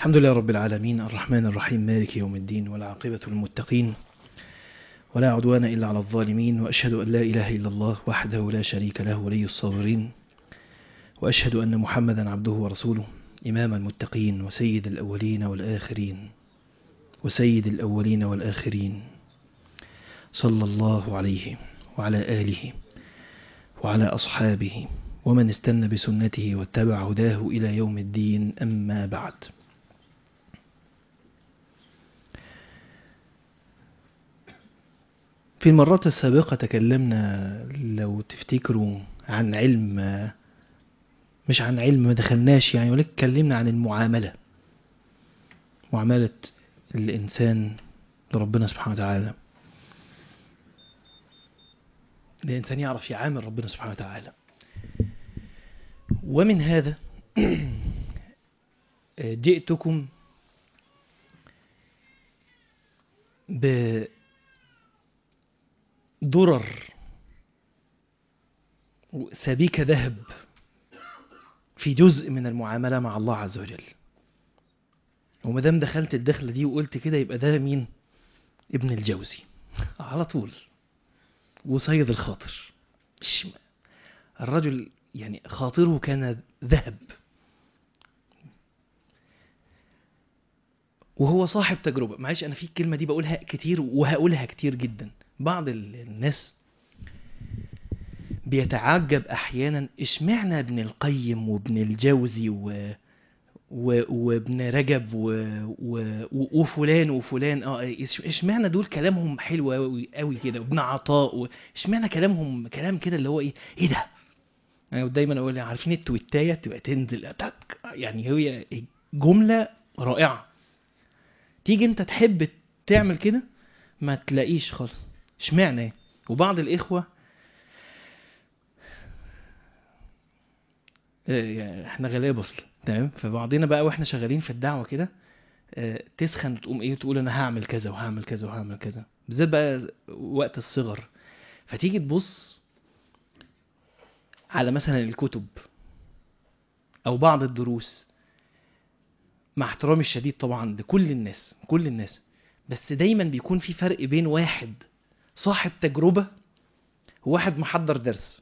الحمد لله رب العالمين الرحمن الرحيم مالك يوم الدين والعاقبة للمتقين ولا عدوان إلا على الظالمين وأشهد أن لا إله إلا الله وحده لا شريك له ولي الصابرين وأشهد أن محمدا عبده ورسوله إمام المتقين وسيد الأولين والآخرين وسيد الأولين والآخرين صلى الله عليه وعلى آله وعلى أصحابه ومن استنى بسنته واتبع هداه إلى يوم الدين أما بعد في المرات السابقة تكلمنا لو تفتكروا عن علم مش عن علم ما دخلناش يعني ولكن اتكلمنا عن المعاملة معاملة الإنسان لربنا سبحانه وتعالى الإنسان يعرف يعامل ربنا سبحانه وتعالى ومن هذا جئتكم بدرر سبيك ذهب في جزء من المعاملة مع الله عز وجل وما دام دخلت الدخلة دي وقلت كده يبقى ده مين ابن الجوزي على طول وصيد الخاطر الرجل يعني خاطره كان ذهب وهو صاحب تجربة معلش أنا في الكلمة دي بقولها كتير وهقولها كتير جدا بعض الناس بيتعجب أحيانا اشمعنى ابن القيم وابن الجوزي و... و... وابن رجب و... و... وفلان وفلان اه اشمعنى دول كلامهم حلو قوي قوي كده وابن عطاء و... اشمعنى كلامهم كلام كده اللي هو ايه ايه ده انا يعني دايما اقول عارفين التويتايه تبقى تنزل تك يعني هي جمله رائعه تيجي انت تحب تعمل كده ما تلاقيش خالص اشمعنى وبعض الاخوه احنا غلابه اصلا تمام فبعضنا بقى واحنا شغالين في الدعوه كده تسخن وتقوم ايه تقول انا هعمل كذا وهعمل كذا وهعمل كذا بالذات بقى وقت الصغر فتيجي تبص على مثلا الكتب او بعض الدروس مع احترامي الشديد طبعا لكل الناس كل الناس بس دايما بيكون في فرق بين واحد صاحب تجربه وواحد محضر درس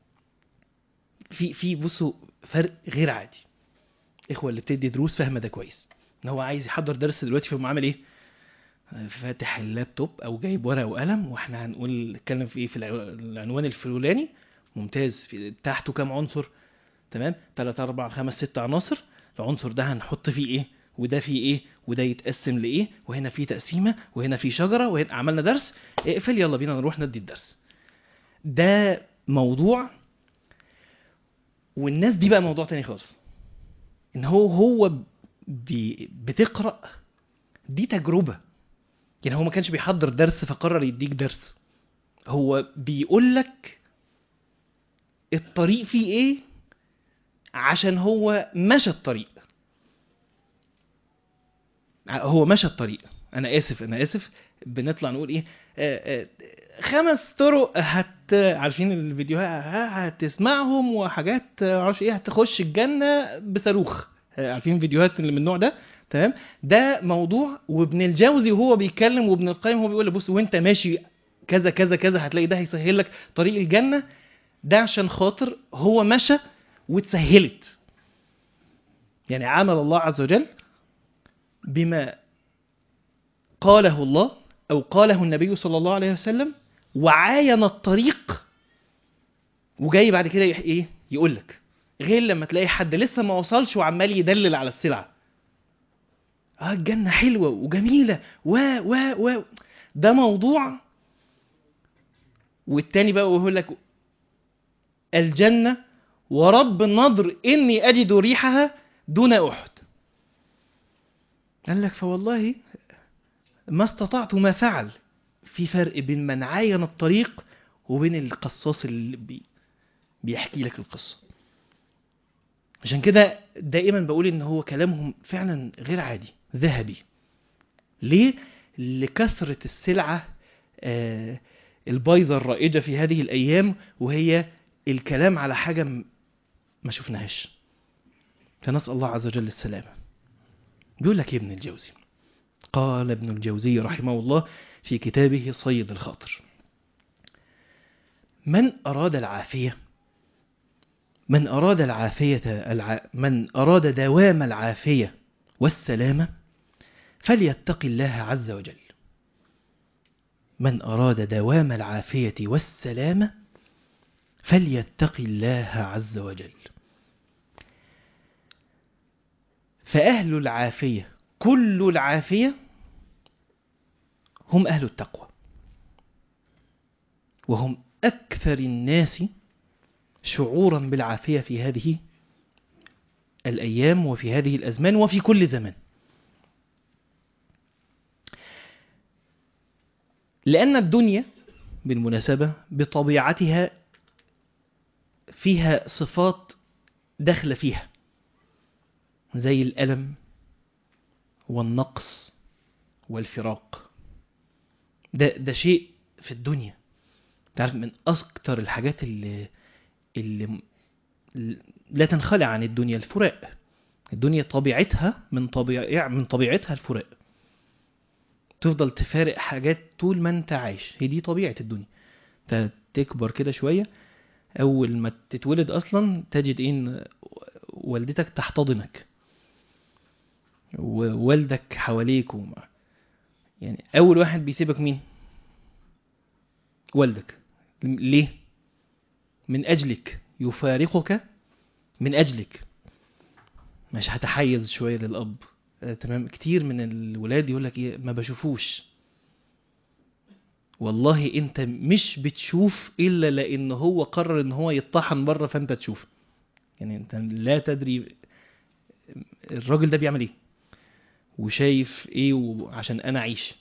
في في بصوا فرق غير عادي اخوه اللي بتدي دروس فاهمه ده كويس ان هو عايز يحضر درس دلوقتي فهو عامل ايه فاتح اللابتوب او جايب ورقه وقلم واحنا هنقول نتكلم في ايه في العنوان الفلاني ممتاز في تحته كام عنصر تمام 3 4 5 6 عناصر العنصر ده هنحط فيه ايه وده فيه ايه وده يتقسم لايه وهنا فيه تقسيمه وهنا فيه شجره وهنا عملنا درس اقفل يلا بينا نروح ندي الدرس ده موضوع والناس دي بقى موضوع تاني خالص ان هو هو بي بتقرا دي تجربه يعني هو ما كانش بيحضر درس فقرر يديك درس هو بيقول لك الطريق فيه ايه عشان هو مشى الطريق هو مشى الطريق انا اسف انا اسف بنطلع نقول ايه آآ آآ خمس طرق هت عارفين الفيديوهات هتسمعهم وحاجات معرفش ايه هتخش الجنه بصاروخ عارفين فيديوهات اللي من النوع ده تمام ده موضوع وابن الجوزي وهو بيتكلم وابن القيم هو بيقول بص وانت ماشي كذا كذا كذا هتلاقي ده هيسهل لك طريق الجنه ده عشان خاطر هو مشى واتسهلت يعني عمل الله عز وجل بما قاله الله أو قاله النبي صلى الله عليه وسلم وعاين الطريق وجاي بعد كده ايه يقول لك غير لما تلاقي حد لسه ما وصلش وعمال يدلل على السلعه اه الجنه حلوه وجميله و و و ده موضوع والتاني بقى يقول لك الجنه ورب النضر اني اجد ريحها دون احد قال لك فوالله ما استطعت ما فعل في فرق بين من عاين الطريق وبين القصاص اللي بي بيحكي لك القصة عشان كده دائما بقول ان هو كلامهم فعلا غير عادي ذهبي ليه لكثرة السلعة آه البايظة الرائجة في هذه الأيام وهي الكلام على حاجة ما شفناهاش فنسأل الله عز وجل السلامة بيقول لك يا ابن الجوزي قال ابن الجوزي رحمه الله في كتابه صيد الخاطر من أراد العافية من أراد العافية الع... من أراد دوام العافية والسلامة فليتق الله عز وجل من أراد دوام العافية والسلامة فليتق الله عز وجل فأهل العافية كل العافية هم أهل التقوى وهم أكثر الناس شعورا بالعافية في هذه الأيام وفي هذه الأزمان وفي كل زمان لأن الدنيا بالمناسبة بطبيعتها فيها صفات داخلة فيها زي الألم والنقص والفراق ده, ده شيء في الدنيا تعرف من أكتر الحاجات اللي, اللي لا تنخلع عن الدنيا الفراق الدنيا طبيعتها من طبيعة من طبيعتها الفراق تفضل تفارق حاجات طول ما انت عايش هي دي طبيعة الدنيا انت تكبر كده شوية اول ما تتولد اصلا تجد ان والدتك تحتضنك ووالدك حواليك وما يعني اول واحد بيسيبك مين والدك ليه من اجلك يفارقك من اجلك مش هتحيز شويه للاب آه، تمام كتير من الولاد يقول لك ايه ما بشوفوش والله انت مش بتشوف الا لان هو قرر ان هو يطحن بره فانت تشوف يعني انت لا تدري الراجل ده بيعمل ايه وشايف ايه وعشان انا اعيش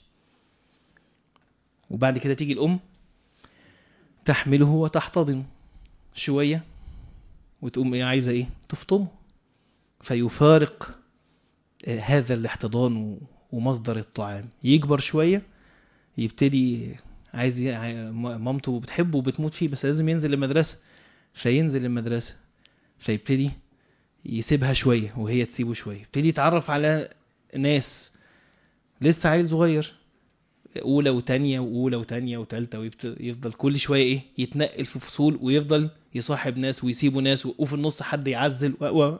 وبعد كده تيجي الام تحمله وتحتضنه شويه وتقوم ايه عايزه ايه تفطمه فيفارق آه، هذا الاحتضان و- ومصدر الطعام يكبر شويه يبتدي عايز ي- عاي- م- مامته بتحبه وبتموت فيه بس لازم ينزل المدرسه فينزل المدرسه فيبتدي يسيبها شويه وهي تسيبه شويه يبتدي يتعرف على ناس لسه عيل صغير اولى وتانية واولى وتانية وتالتة ويفضل كل شويه ايه يتنقل في فصول ويفضل يصاحب ناس ويسيبوا ناس وفي النص حد يعزل و... و...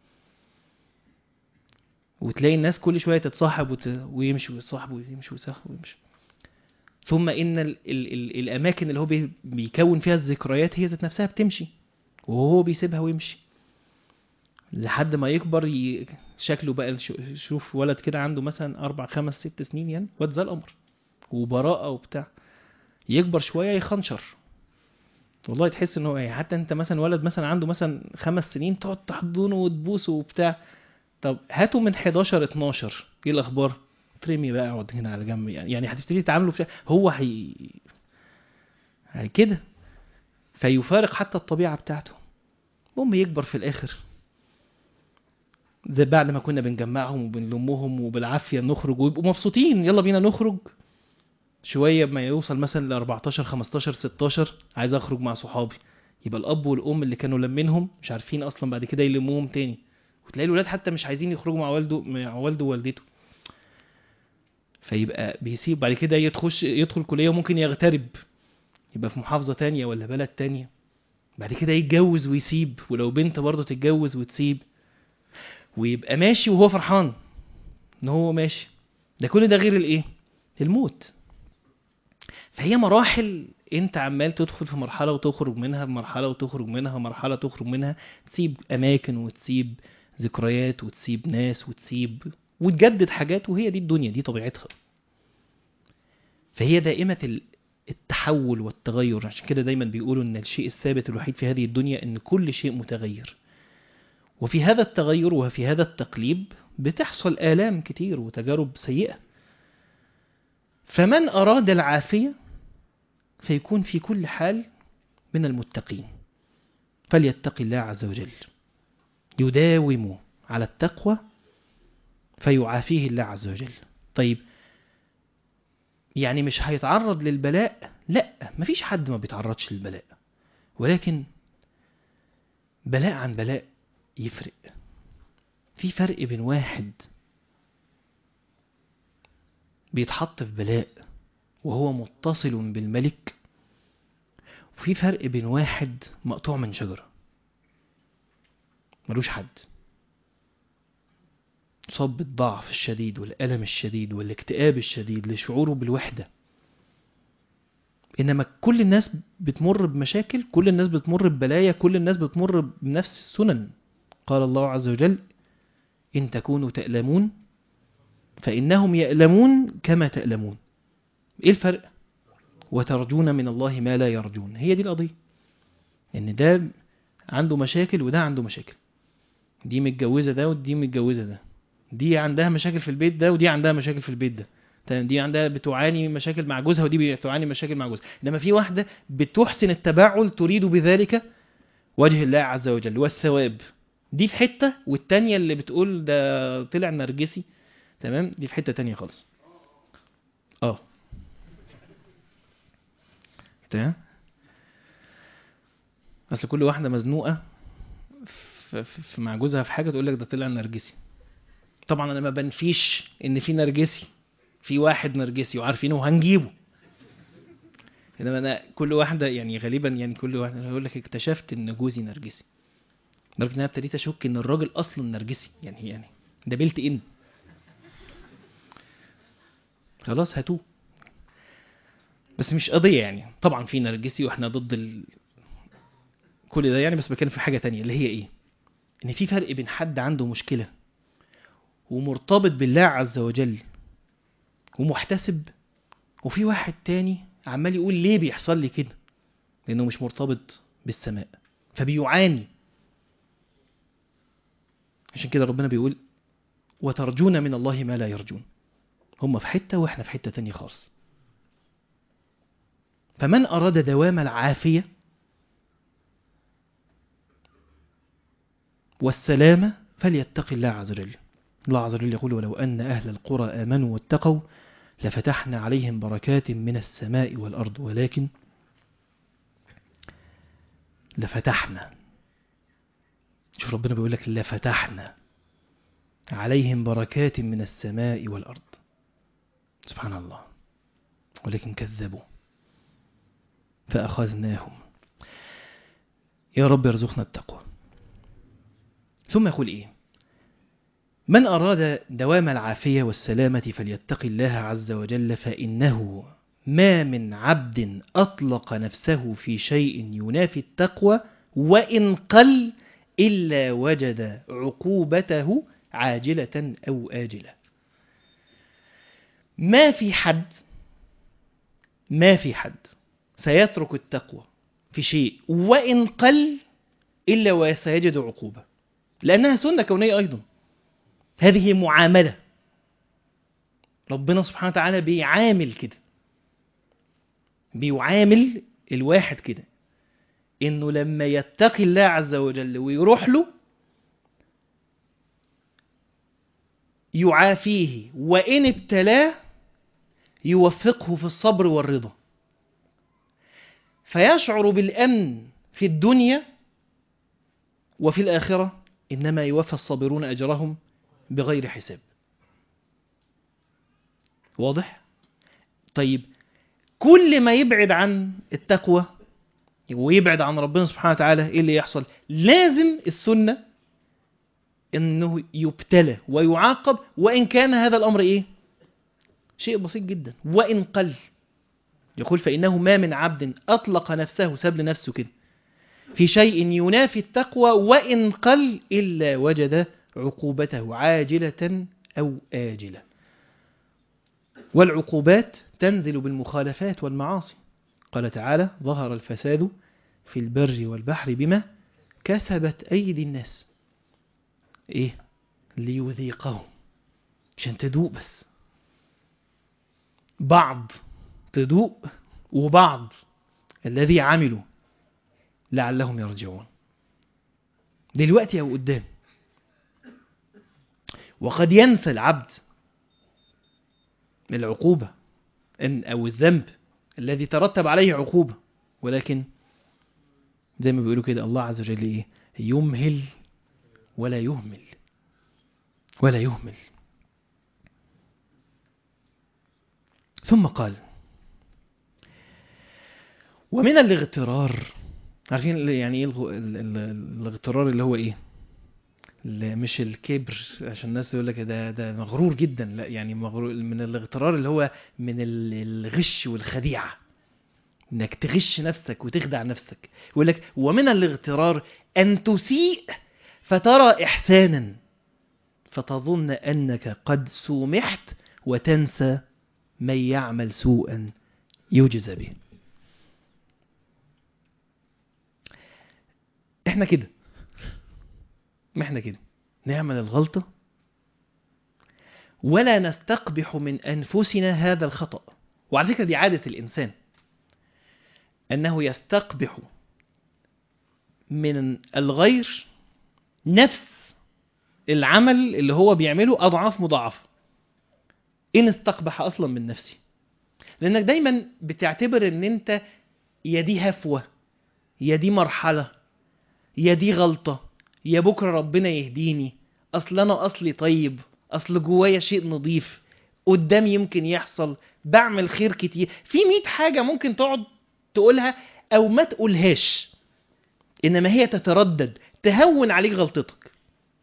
وتلاقي الناس كل شويه تتصاحب وت... ويمشي ويتصاحب ويمشي ويصاحب ويمشي ثم ان ال... ال... ال... الاماكن اللي هو بي... بيكون فيها الذكريات هي ذات نفسها بتمشي وهو بيسيبها ويمشي لحد ما يكبر ي... شكله بقى ش- شوف ولد كده عنده مثلا اربع خمس ست سنين يعني واد زي القمر وبراءة وبتاع يكبر شوية يخنشر والله تحس ان هو ايه حتى انت مثلا ولد مثلا عنده مثلا خمس سنين تقعد تحضنه وتبوسه وبتاع طب هاته من 11 12 ايه الاخبار ترمي بقى اقعد هنا على جنب يعني يعني هتبتدي تعامله بشكل هو هي هي كده فيفارق حتى الطبيعة بتاعته المهم يكبر في الاخر زي بعد ما كنا بنجمعهم وبنلمهم وبالعافية نخرج ويبقوا مبسوطين يلا بينا نخرج شوية ما يوصل مثلا ل 14 15 16 عايز اخرج مع صحابي يبقى الاب والام اللي كانوا لمينهم مش عارفين اصلا بعد كده يلموهم تاني وتلاقي الولاد حتى مش عايزين يخرجوا مع والده مع والده ووالدته فيبقى بيسيب بعد كده يدخل يدخل كلية وممكن يغترب يبقى في محافظة تانية ولا بلد تانية بعد كده يتجوز ويسيب ولو بنت برضه تتجوز وتسيب ويبقى ماشي وهو فرحان ان هو ماشي ده كل ده غير الايه الموت فهي مراحل انت عمال تدخل في مرحله وتخرج منها مرحله وتخرج منها مرحله تخرج منها تسيب اماكن وتسيب ذكريات وتسيب ناس وتسيب وتجدد حاجات وهي دي الدنيا دي طبيعتها فهي دائمه ال- التحول والتغير عشان كده دايما بيقولوا ان الشيء الثابت الوحيد في هذه الدنيا ان كل شيء متغير وفي هذا التغير وفي هذا التقليب بتحصل آلام كتير وتجارب سيئة فمن أراد العافية فيكون في كل حال من المتقين فليتق الله عز وجل يداوم على التقوى فيعافيه الله عز وجل طيب يعني مش هيتعرض للبلاء لا مفيش حد ما بيتعرضش للبلاء ولكن بلاء عن بلاء يفرق في فرق بين واحد بيتحط في بلاء وهو متصل بالملك وفي فرق بين واحد مقطوع من شجرة ملوش حد صاب بالضعف الشديد والألم الشديد والاكتئاب الشديد لشعوره بالوحدة إنما كل الناس بتمر بمشاكل كل الناس بتمر ببلايا كل الناس بتمر بنفس السنن قال الله عز وجل إن تكونوا تألمون فإنهم يألمون كما تألمون إيه الفرق؟ وترجون من الله ما لا يرجون هي دي القضية إن ده عنده مشاكل وده عنده مشاكل دي متجوزة ده ودي متجوزة ده دي عندها مشاكل في البيت ده ودي عندها مشاكل في البيت ده تمام دي عندها بتعاني من مشاكل مع جوزها ودي بتعاني من مشاكل مع جوزها انما في واحده بتحسن التباعل تريد بذلك وجه الله عز وجل والثواب دي في حته والتانيه اللي بتقول ده طلع نرجسي تمام دي في حته تانيه خالص اه تمام اصل كل واحده مزنوقه في في- مع جوزها في حاجه تقول لك ده طلع نرجسي طبعا انا ما بنفيش ان في نرجسي في واحد نرجسي وعارفينه وهنجيبه انما انا كل واحده يعني غالبا يعني كل واحده يقول لك اكتشفت ان جوزي نرجسي لدرجه ان انا ابتديت اشك ان الراجل اصلا نرجسي يعني يعني ده بيلت ان خلاص هاتوه بس مش قضيه يعني طبعا في نرجسي واحنا ضد ال... كل ده يعني بس بتكلم في حاجه تانية اللي هي ايه ان في فرق بين حد عنده مشكله ومرتبط بالله عز وجل ومحتسب وفي واحد تاني عمال يقول ليه بيحصل لي كده لانه مش مرتبط بالسماء فبيعاني عشان كده ربنا بيقول وترجون من الله ما لا يرجون هم في حتة واحنا في حتة تانية خالص فمن أراد دوام العافية والسلامة فليتق الله عز وجل الله عز وجل يقول ولو أن أهل القرى آمنوا واتقوا لفتحنا عليهم بركات من السماء والأرض ولكن لفتحنا شوف ربنا بيقول لك لفتحنا عليهم بركات من السماء والأرض سبحان الله ولكن كذبوا فأخذناهم يا رب ارزقنا التقوى ثم يقول إيه من أراد دوام العافية والسلامة فليتق الله عز وجل فإنه ما من عبد أطلق نفسه في شيء ينافي التقوى وإن قل إلا وجد عقوبته عاجلة أو آجلة ما في حد ما في حد سيترك التقوى في شيء وإن قل إلا وسيجد عقوبة لأنها سنة كونية أيضا هذه معاملة ربنا سبحانه وتعالى بيعامل كده بيعامل الواحد كده انه لما يتقي الله عز وجل ويروح له يعافيه وان ابتلاه يوفقه في الصبر والرضا فيشعر بالامن في الدنيا وفي الاخره انما يوفى الصابرون اجرهم بغير حساب واضح طيب كل ما يبعد عن التقوى ويبعد عن ربنا سبحانه وتعالى ايه اللي يحصل لازم السنة انه يبتلى ويعاقب وان كان هذا الامر ايه شيء بسيط جدا وان قل يقول فانه ما من عبد اطلق نفسه ساب لنفسه كده في شيء ينافي التقوى وان قل الا وجد عقوبته عاجلة أو آجلة والعقوبات تنزل بالمخالفات والمعاصي قال تعالى ظهر الفساد في البر والبحر بما كسبت أيدي الناس إيه ليذيقهم عشان تدوق بس بعض تدوق وبعض الذي عملوا لعلهم يرجعون دلوقتي أو قدام وقد ينسى العبد العقوبة إن أو الذنب الذي ترتب عليه عقوبة ولكن زي ما بيقولوا كده الله عز وجل إيه يمهل ولا يهمل ولا يهمل ثم قال ومن الاغترار عارفين ال- يعني ايه الغ- ال- ال- الاغترار اللي هو ايه اللي مش الكبر عشان الناس يقول لك ده ده مغرور جدا لا يعني مغرور من الاغترار اللي هو من ال- الغش والخديعه انك تغش نفسك وتخدع نفسك يقول لك ومن الاغترار ان تسيء فترى احسانا فتظن انك قد سومحت وتنسى من يعمل سوءا يجزى به احنا كده ما احنا كده نعمل الغلطة ولا نستقبح من أنفسنا هذا الخطأ وعلى فكرة دي عادة الإنسان أنه يستقبح من الغير نفس العمل اللي هو بيعمله أضعاف مضاعفة إن استقبح أصلا من نفسي لأنك دايما بتعتبر أن أنت يا دي هفوة يا دي مرحلة يا دي غلطة يا بكرة ربنا يهديني أصل أنا أصلي طيب أصل جوايا شيء نظيف قدام يمكن يحصل بعمل خير كتير في مئة حاجة ممكن تقعد تقولها أو ما تقولهاش إنما هي تتردد تهون عليك غلطتك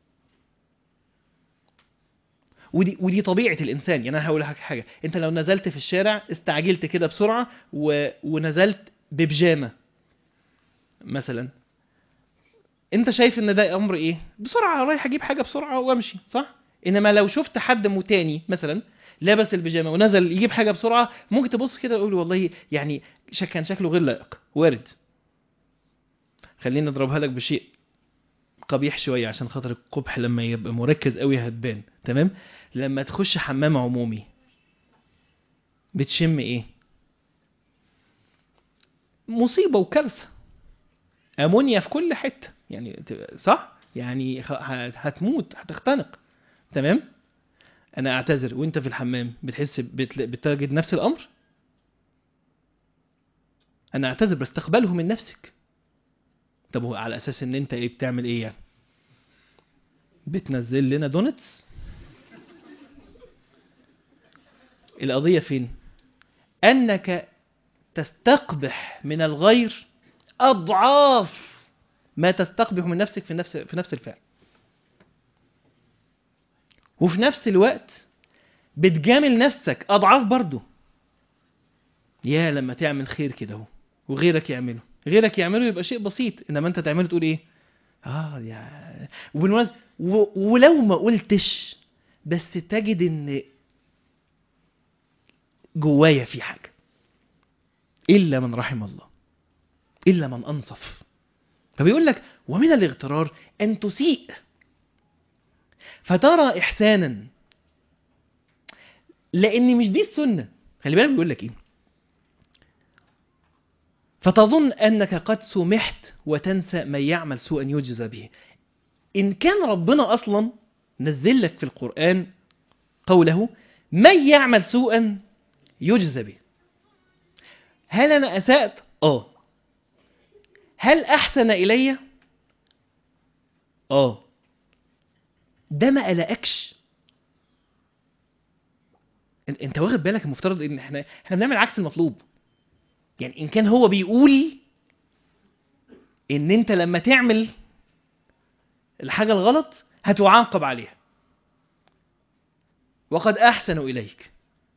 ودي ودي طبيعه الانسان يعني انا هقول لك حاجه انت لو نزلت في الشارع استعجلت كده بسرعه و... ونزلت ببيجامه مثلا انت شايف ان ده امر ايه بسرعه رايح اجيب حاجه بسرعه وامشي صح انما لو شفت حد متاني مثلا لابس البيجامه ونزل يجيب حاجه بسرعه ممكن تبص كده وتقول والله يعني شك كان شكله غير لائق وارد خليني اضربها لك بشيء قبيح شويه عشان خاطر القبح لما يبقى مركز قوي هتبان تمام لما تخش حمام عمومي بتشم ايه مصيبه وكارثه امونيا في كل حته يعني ت- صح يعني خ- ه- هتموت هتختنق تمام انا اعتذر وانت في الحمام بتحس بتل- بتجد نفس الامر انا اعتذر بس تقبله من نفسك طب هو على اساس ان انت ايه بتعمل ايه يعني بتنزل لنا دونتس القضيه فين انك تستقبح من الغير اضعاف ما تستقبح من نفسك في نفس في نفس الفعل وفي نفس الوقت بتجامل نفسك اضعاف برضه يا لما تعمل خير كده اهو وغيرك يعمله غيرك يعمله يبقى شيء بسيط انما انت تعمله تقول ايه اه يا وبالمناسبة و... ولو ما قلتش بس تجد ان جوايا في حاجه الا من رحم الله الا من انصف فبيقول لك ومن الاغترار ان تسيء فترى احسانا لان مش دي السنه خلي بالك بيقول لك ايه فتظن انك قد سمحت وتنسى من يعمل سوءا يجزى به ان كان ربنا اصلا نزل لك في القران قوله من يعمل سوءا يجزى به هل انا اسات اه هل احسن الي اه ده ما قلقكش إن- انت واخد بالك المفترض ان احنا احنا بنعمل عكس المطلوب يعني ان كان هو بيقول ان انت لما تعمل الحاجه الغلط هتعاقب عليها وقد احسنوا اليك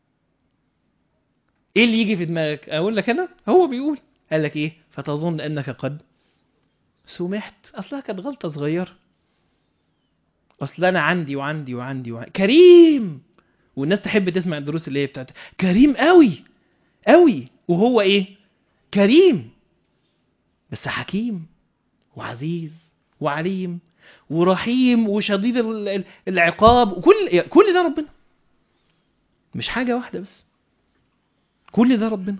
ايه اللي يجي في دماغك اقول لك انا هو بيقول قال لك ايه فتظن انك قد سمحت اصلها كانت غلطه صغيره اصل انا عندي وعندي وعندي, وعندي. كريم والناس تحب تسمع الدروس اللي هي بتاعت كريم قوي قوي وهو ايه كريم بس حكيم وعزيز وعليم ورحيم وشديد ال- ال- العقاب وكل كل ده ربنا مش حاجه واحده بس كل ده ربنا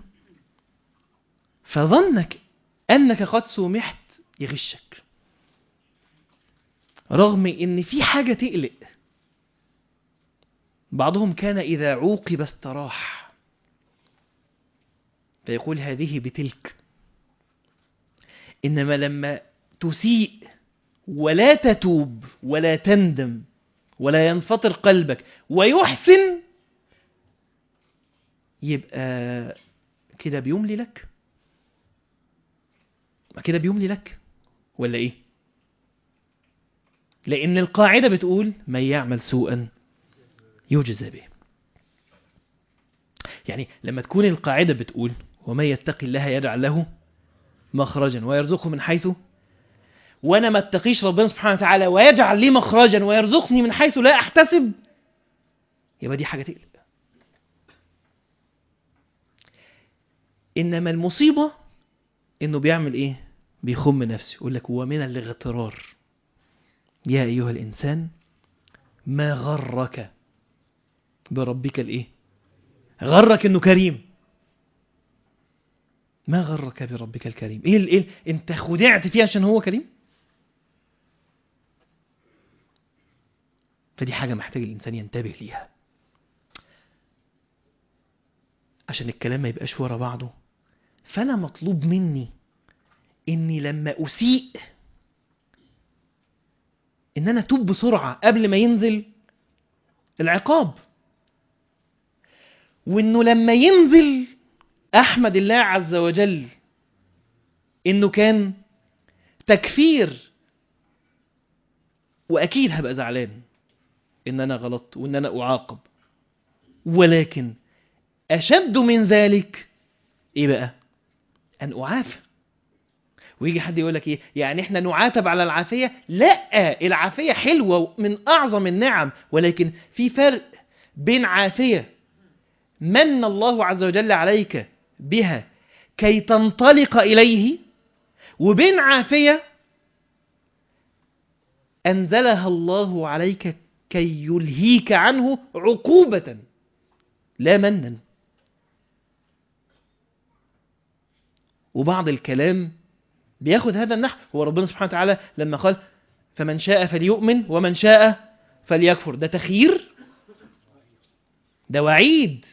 فظنك انك قد سمحت يغشك رغم ان في حاجه تقلق بعضهم كان اذا عوقب استراح فيقول هذه بتلك انما لما تسيء ولا تتوب ولا تندم ولا ينفطر قلبك ويحسن يبقى كده بيملي لك ما كده بيملي لك ولا ايه لان القاعده بتقول من يعمل سوءا يجزى به يعني لما تكون القاعده بتقول ومن يتقي الله يجعل له مخرجا ويرزقه من حيث وانا ما اتقيش ربنا سبحانه وتعالى ويجعل لي مخرجا ويرزقني من حيث لا احتسب يبقى دي حاجه تقلق انما المصيبه انه بيعمل ايه بيخم نفسه يقول لك ومن الاغترار يا ايها الانسان ما غرك بربك الايه غرك انه كريم ما غرك بربك الكريم ايه ال- ايه ال- انت خدعت فيه عشان هو كريم فدي حاجه محتاج الانسان ينتبه ليها عشان الكلام ما يبقاش ورا بعضه فانا مطلوب مني اني لما اسيء ان انا اتوب بسرعه قبل ما ينزل العقاب وانه لما ينزل احمد الله عز وجل انه كان تكفير واكيد هبقى زعلان ان انا غلطت وان انا اعاقب ولكن اشد من ذلك ايه بقى ان اعافى ويجي حد يقول لك ايه يعني احنا نعاتب على العافيه لا العافيه حلوه من اعظم النعم ولكن في فرق بين عافيه من الله عز وجل عليك بها كي تنطلق اليه وبين عافيه انزلها الله عليك كي يلهيك عنه عقوبه لا منا وبعض الكلام بياخد هذا النحو هو ربنا سبحانه وتعالى لما قال فمن شاء فليؤمن ومن شاء فليكفر ده تخيير ده وعيد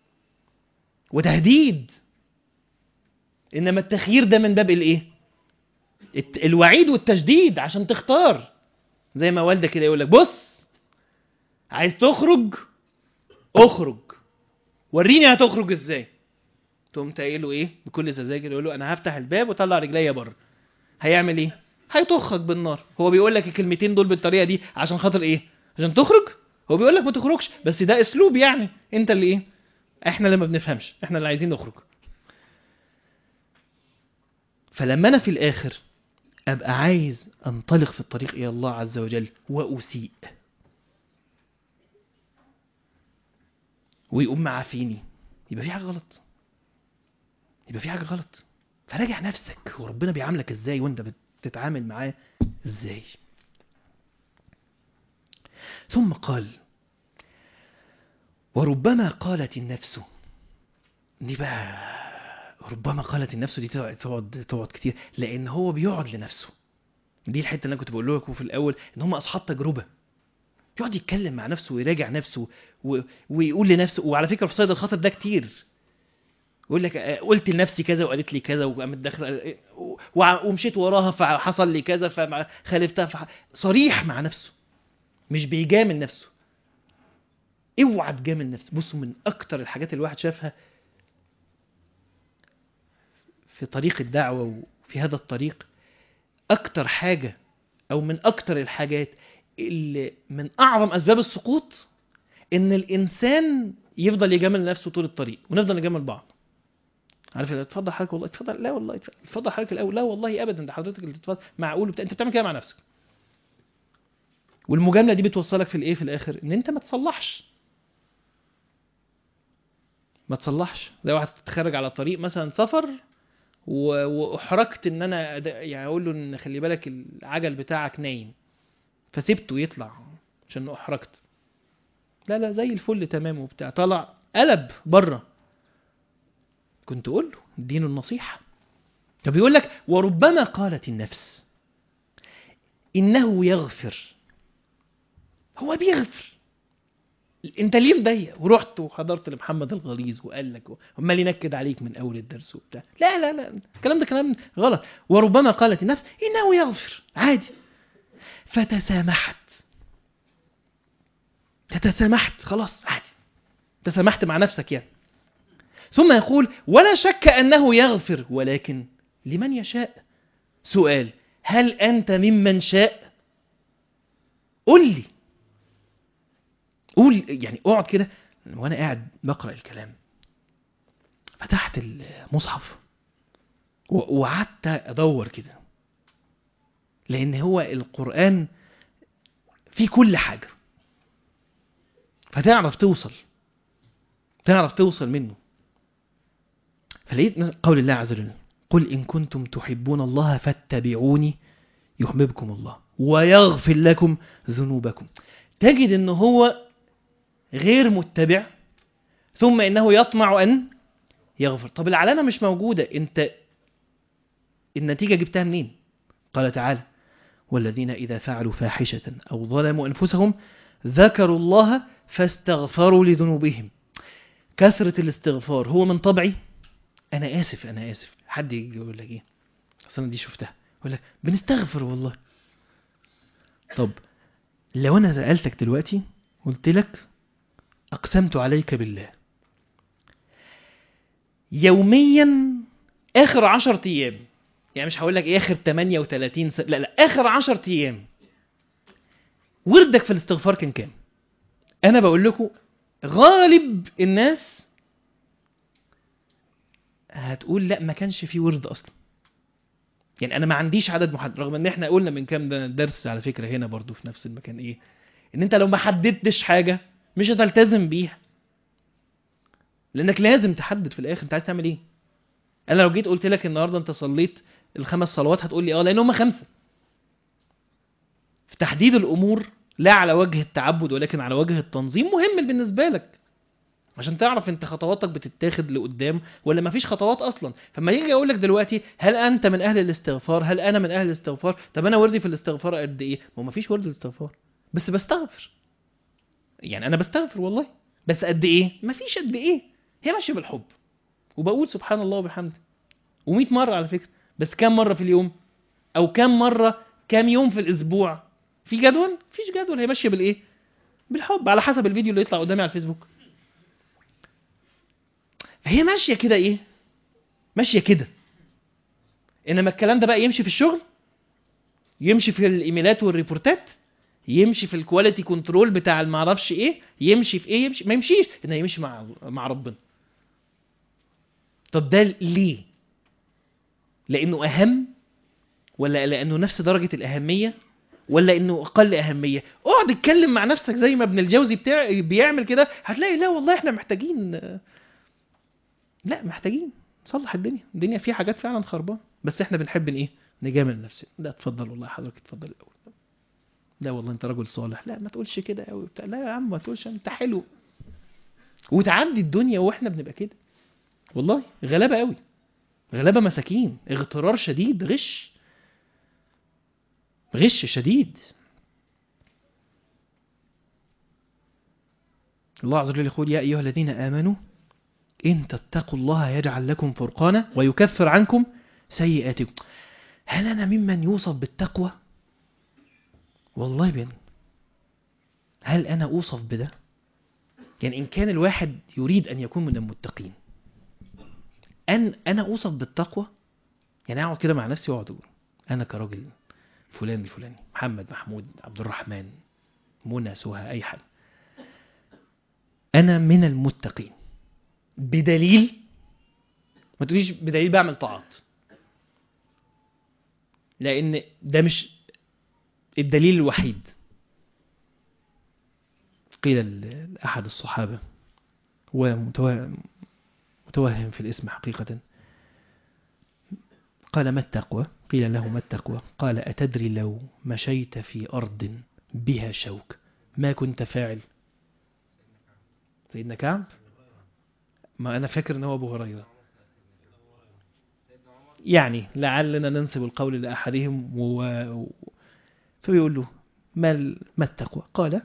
وتهديد انما التخيير ده من باب الايه الت- الوعيد والتشديد عشان تختار زي ما والدك كده يقول لك بص عايز تخرج اخرج وريني هتخرج ازاي تقوم قايل له ايه بكل سذاجه يقول له انا هفتح الباب وطلع رجليا بره هيعمل ايه هيطخك بالنار هو بيقول لك الكلمتين دول بالطريقه دي عشان خاطر ايه عشان تخرج هو بيقول لك ما تخرجش بس ده اسلوب يعني انت اللي ايه احنا اللي ما بنفهمش احنا اللي عايزين نخرج فلما انا في الاخر ابقى عايز انطلق في الطريق الى الله عز وجل واسيء ويقوم معافيني يبقى في حاجه غلط يبقى في حاجه غلط فراجع نفسك وربنا بيعاملك ازاي وانت بتتعامل معاه ازاي ثم قال وربما قالت النفس دي بقى ربما قالت النفس دي تقعد تقعد تقعد كتير لان هو بيقعد لنفسه دي الحته اللي انا كنت بقول لكم في الاول ان هم اصحاب تجربه يقعد يتكلم مع نفسه ويراجع نفسه و... ويقول لنفسه وعلى فكره في صيد الخطر ده كتير يقول لك آه، قلت لنفسي كذا وقالت لي كذا وقامت داخله وع- ومشيت وراها فحصل لي كذا فخالفتها فح... صريح مع نفسه مش بيجامل نفسه اوعى تجامل نفسك بصوا من اكتر الحاجات اللي الواحد شافها في طريق الدعوه وفي هذا الطريق اكتر حاجه او من اكتر الحاجات اللي من اعظم اسباب السقوط ان الانسان يفضل يجامل نفسه طول الطريق ونفضل نجامل بعض عارف اتفضل حضرتك والله اتفضل لا والله اتفضل- اتفضل حضرتك الاول لا والله ابدا ده حضرتك اللي تتفضل معقول وبتاع. انت بتعمل كده مع نفسك والمجامله دي بتوصلك في الايه في الاخر ان انت ما تصلحش ما تصلحش زي واحد تتخرج على طريق مثلا سفر و- واحرجت ان انا أد- يعني اقول له ان خلي بالك العجل بتاعك نايم فسيبته يطلع عشان احرجت لا لا زي الفل تمام وبتاع طلع قلب بره كنت اقول له اديله النصيحه فبيقول لك وربما قالت النفس انه يغفر هو بيغفر انت ليه مضايق ورحت وحضرت لمحمد الغليظ وقال لك عمال ينكد عليك من اول الدرس وبتاع لا لا لا الكلام ده كلام غلط وربما قالت النفس انه يغفر عادي فتسامحت تتسامحت خلاص عادي تسامحت مع نفسك يعني ثم يقول ولا شك أنه يغفر ولكن لمن يشاء سؤال هل أنت ممن شاء قل لي قول يعني اقعد كده وانا قاعد بقرا الكلام فتحت المصحف و- وقعدت ادور كده لان هو القران فيه كل حاجه فتعرف توصل تعرف توصل منه فلقيت مثلا قول الله عز وجل قل إن كنتم تحبون الله فاتبعوني يحببكم الله ويغفر لكم ذنوبكم تجد ان هو غير متبع ثم انه يطمع ان يغفر طب العلامة مش موجودة انت النتيجة جبتها منين قال تعالى والذين إذا فعلوا فاحشة أو ظلموا أنفسهم ذكروا الله فاستغفروا لذنوبهم كثرة الاستغفار هو من طبعي أنا آسف أنا آسف حد يجي يقول لك إيه أصل أنا دي شفتها يقول لك بنستغفر والله طب لو أنا سألتك دلوقتي قلت لك أقسمت عليك بالله يوميا آخر عشر أيام يعني مش هقول لك إيه آخر 38 سنة لا لا آخر عشر أيام وردك في الاستغفار كان كام أنا بقول لكم غالب الناس هتقول لا ما كانش في ورد اصلا يعني انا ما عنديش عدد محدد رغم ان احنا قلنا من كام ده درس على فكره هنا برضو في نفس المكان ايه ان انت لو ما حددتش حاجه مش هتلتزم بيها لانك لازم تحدد في الاخر انت عايز تعمل ايه انا لو جيت قلت لك النهارده انت صليت الخمس صلوات هتقول لي اه لان هم خمسه في تحديد الامور لا على وجه التعبد ولكن على وجه التنظيم مهم بالنسبه لك عشان تعرف انت خطواتك بتتاخد لقدام ولا مفيش خطوات اصلا فما يجي اقول لك دلوقتي هل انت من اهل الاستغفار هل انا من اهل الاستغفار طب انا وردي في الاستغفار قد ايه ما هو مفيش ورد الاستغفار بس بستغفر يعني انا بستغفر والله بس قد ايه مفيش قد ايه هي ماشيه بالحب وبقول سبحان الله وبحمده و100 مره على فكره بس كام مره في اليوم او كام مره كام يوم في الاسبوع في جدول مفيش جدول هي ماشيه بالايه بالحب على حسب الفيديو اللي يطلع قدامي على الفيسبوك فهي ماشيه كده ايه ماشيه كده انما الكلام ده بقى يمشي في الشغل يمشي في الايميلات والريبورتات يمشي في الكواليتي كنترول بتاع المعرفش ايه يمشي في ايه يمشي ما يمشيش انه يمشي مع مع ربنا طب ده ليه لانه اهم ولا لانه نفس درجه الاهميه ولا انه اقل اهميه اقعد اتكلم مع نفسك زي ما ابن الجوزي بتاع بيعمل كده هتلاقي لا والله احنا محتاجين لا محتاجين نصلح الدنيا الدنيا فيها حاجات فعلا خربانه بس احنا بنحب ان ايه نجامل نفسنا لا اتفضل والله حضرتك اتفضل الاول لا والله انت راجل صالح لا ما تقولش كده قوي بتاع لا يا عم ما تقولش انت حلو وتعدي الدنيا واحنا بنبقى كده والله غلابه قوي غلابه مساكين اغترار شديد غش غش شديد الله عز وجل يقول يا ايها الذين امنوا إن تتقوا الله يجعل لكم فرقانا ويكفر عنكم سيئاتكم هل أنا ممن يوصف بالتقوى والله بين هل أنا أوصف بده يعني إن كان الواحد يريد أن يكون من المتقين أن أنا أوصف بالتقوى يعني أقعد كده مع نفسي وأقعد أقول أنا كراجل فلان الفلاني محمد محمود عبد الرحمن منى سهى أي حد أنا من المتقين بدليل ما تقوليش بدليل بعمل طاعات لان ده مش الدليل الوحيد قيل لأحد الصحابة هو متوهم في الاسم حقيقة قال ما التقوى قيل له ما التقوى قال أتدري لو مشيت في أرض بها شوك ما كنت فاعل سيدنا كعب ما أنا فاكر إن هو أبو هريرة يعني لعلنا ننسب القول لأحدهم و... فبيقول له ما, ال... ما التقوى قال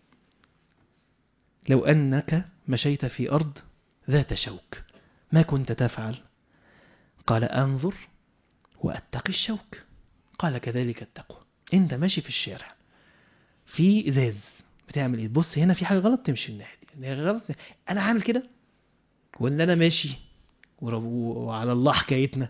لو أنك مشيت في أرض ذات شوك ما كنت تفعل قال أنظر وأتقي الشوك قال كذلك التقوى أنت ماشي في الشارع في إزاز بتعمل إيه بص هنا في حاجة غلط تمشي الناحية دي غلط أنا عامل كده ولا انا ماشي ورب- وعلى الله حكايتنا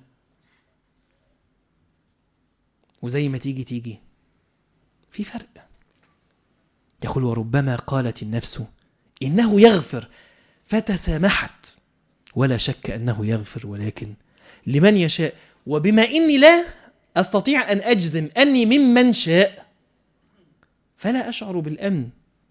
وزي ما تيجي تيجي في فرق يقول وربما قالت النفس إنه يغفر فتسامحت ولا شك أنه يغفر ولكن لمن يشاء وبما إني لا أستطيع أن أجزم أني ممن شاء فلا أشعر بالأمن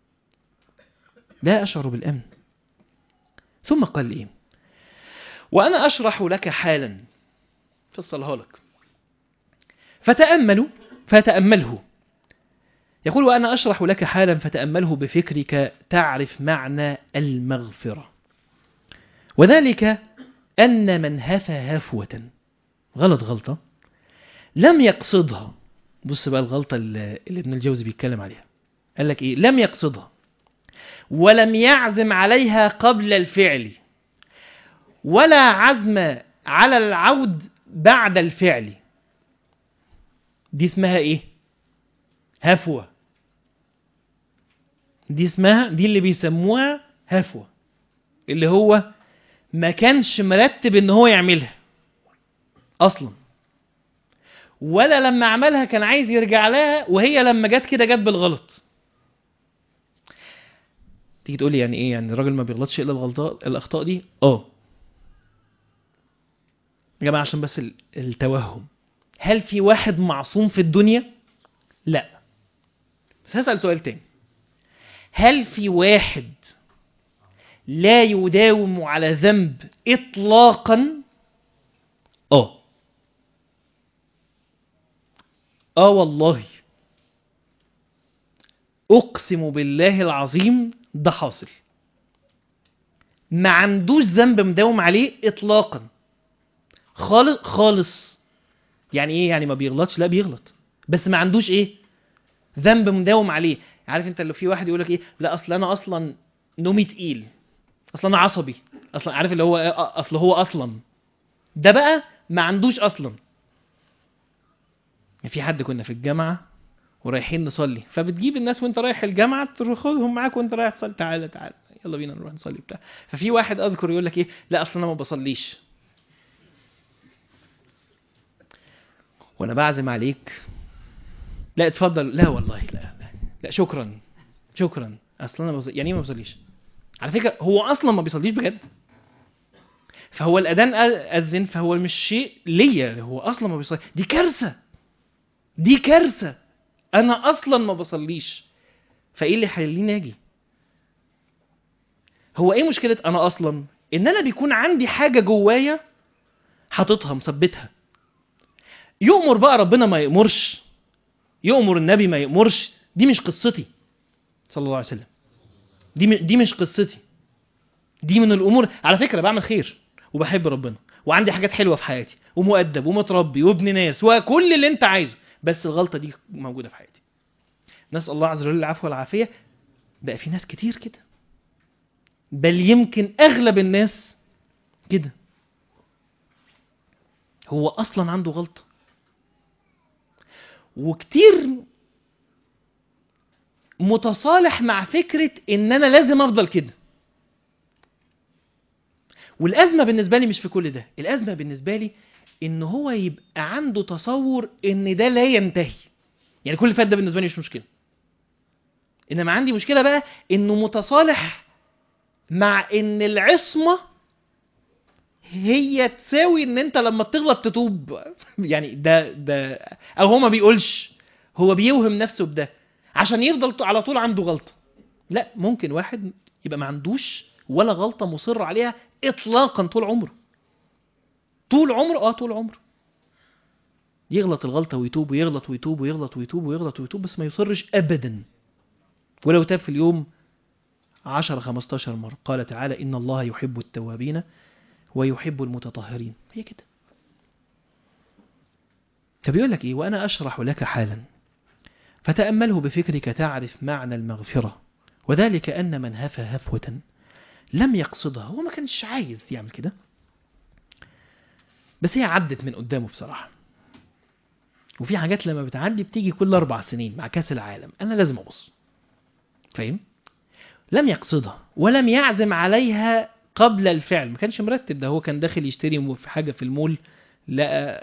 لا أشعر بالأمن ثم قال لي وأنا أشرح لك حالا فصلها لك فتأملوا فتأمله يقول وأنا أشرح لك حالا فتأمله بفكرك تعرف معنى المغفرة وذلك أن من هفى هفوة غلط غلطة لم يقصدها بص بقى الغلطة اللي اللي ابن الجوزي بيتكلم عليها قال لك إيه لم يقصدها ولم يعزم عليها قبل الفعل ولا عزم على العود بعد الفعل دي اسمها ايه هفوة دي اسمها دي اللي بيسموها هفوة اللي هو ما كانش مرتب ان هو يعملها اصلا ولا لما عملها كان عايز يرجع لها وهي لما جت كده جت بالغلط تيجي تقول لي يعني ايه يعني الراجل ما بيغلطش الا الغلطات الاخطاء دي اه يا جماعه عشان بس ال- التوهم هل في واحد معصوم في الدنيا لا بس هسأل سؤال تاني هل في واحد لا يداوم على ذنب اطلاقا اه اه والله اقسم بالله العظيم ده حاصل ما عندوش ذنب مداوم عليه اطلاقا خالص خالص يعني ايه يعني ما بيغلطش لا بيغلط بس ما عندوش ايه ذنب مداوم عليه عارف انت لو في واحد يقول لك ايه لا اصل انا اصلا نومي تقيل اصل انا عصبي اصلا عارف اللي هو إيه؟ أ- اصل هو اصلا ده بقى ما عندوش اصلا في حد كنا في الجامعه ورايحين نصلي فبتجيب الناس وانت رايح الجامعه تاخدهم معاك وانت رايح تصلي تعالى تعالى يلا بينا نروح نصلي بتاع ففي واحد اذكر يقول لك ايه لا اصل انا ما بصليش وانا بعزم عليك لا اتفضل لا والله لا لا, لا شكرا شكرا اصلا انا بص... يعني ايه ما بصليش على فكره هو اصلا ما بيصليش بجد فهو الاذان أ- اذن فهو مش شيء ليا هو اصلا ما بيصلي دي كارثه دي كارثه انا اصلا ما بصليش فايه اللي هيخليني اجي هو ايه مشكله انا اصلا ان انا بيكون عندي حاجه جوايا حاططها مثبتها يؤمر بقى ربنا ما يأمرش يؤمر النبي ما يأمرش دي مش قصتي صلى الله عليه وسلم دي م- دي مش قصتي دي من الامور على فكره بعمل خير وبحب ربنا وعندي حاجات حلوه في حياتي ومؤدب ومتربي وابن ناس وكل اللي انت عايزه بس الغلطه دي موجوده في حياتي نسال الله عز وجل العفو والعافيه بقى في ناس كتير كده بل يمكن اغلب الناس كده هو اصلا عنده غلطه وكتير متصالح مع فكره ان انا لازم افضل كده والازمه بالنسبه لي مش في كل ده الازمه بالنسبه لي ان هو يبقى عنده تصور ان ده لا ينتهي يعني كل اللي فات ده بالنسبه لي مش مشكله انما عندي مشكله بقى انه متصالح مع ان العصمه هي تساوي ان انت لما تغلط تتوب يعني ده ده او هو ما بيقولش هو بيوهم نفسه بده عشان يفضل ط- على طول عنده غلطه لا ممكن واحد يبقى ما عندوش ولا غلطه مصر عليها اطلاقا طول عمره طول عمره اه طول عمره يغلط الغلطه ويتوب ويغلط ويتوب ويغلط ويتوب ويغلط ويتوب بس ما يصرش ابدا ولو تاب في اليوم 10 15 مره قال تعالى ان الله يحب التوابين ويحب المتطهرين هي كده فبيقول لك ايه وانا اشرح لك حالا فتامله بفكرك تعرف معنى المغفره وذلك ان من هفى هفوه لم يقصدها هو ما كانش عايز يعمل كده بس هي عدت من قدامه بصراحه وفي حاجات لما بتعدي بتيجي كل اربع سنين مع كاس العالم انا لازم ابص فاهم لم يقصدها ولم يعزم عليها قبل الفعل ما كانش مرتب ده هو كان داخل يشتري في حاجة في المول لقى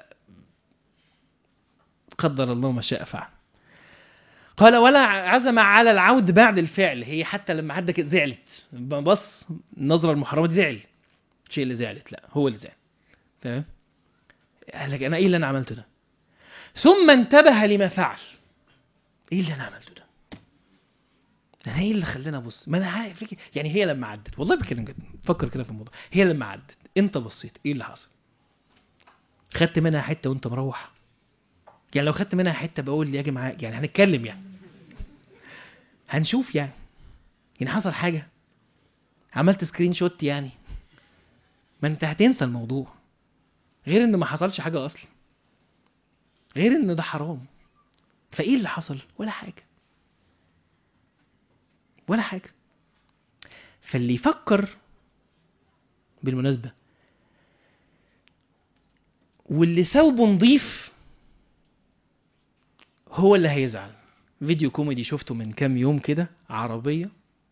قدر الله ما شاء فعل قال ولا عزم على العود بعد الفعل هي حتى لما عدى كده زعلت بص النظرة المحرمة دي زعل الشيء اللي زعلت لا هو اللي زعل تمام قال لك انا ايه اللي انا عملته ده ثم انتبه لما فعل ايه اللي انا عملته ده انا ايه اللي خلاني ابص ما انا عارف فيك- يعني هي لما عدت والله بتكلم جد فكر كده في الموضوع هي لما عدت انت بصيت ايه اللي حصل خدت منها حته وانت مروح يعني لو خدت منها حته بقول لي اجي معاك يعني هنتكلم يعني هنشوف يعني يعني حصل حاجه عملت سكرين شوت يعني ما انت هتنسى الموضوع غير ان ما حصلش حاجه اصلا غير ان ده حرام فايه اللي حصل ولا حاجه ولا حاجه فاللي يفكر بالمناسبه واللي ثوبه نظيف هو اللي هيزعل فيديو كوميدي شفته من كام يوم كده عربيه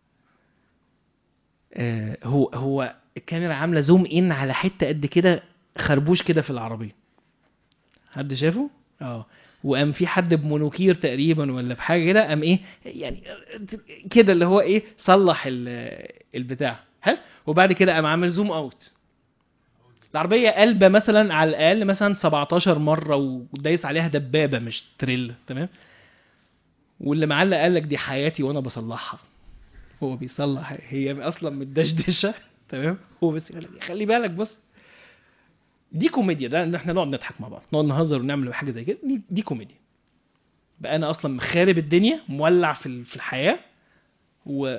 آه هو هو الكاميرا عامله زوم ان على حته قد كده خربوش كده في العربيه حد شافه اه وقام في حد بمونوكير تقريبا ولا بحاجه كده قام ايه يعني كده اللي هو ايه صلح ال- البتاع حلو وبعد كده قام عامل زوم اوت العربيه قلبه مثلا على الاقل مثلا 17 مره ودايس عليها دبابه مش تريلا تمام واللي معلق قال لك دي حياتي وانا بصلحها هو بيصلح هي اصلا متدشدشه تمام هو بس يقول لك خلي بالك بص دي كوميديا ده ان احنا نقعد نضحك مع بعض نقعد نهزر ونعمل حاجه زي كده دي, دي كوميديا بقى انا اصلا مخارب الدنيا مولع في ال- في الحياه و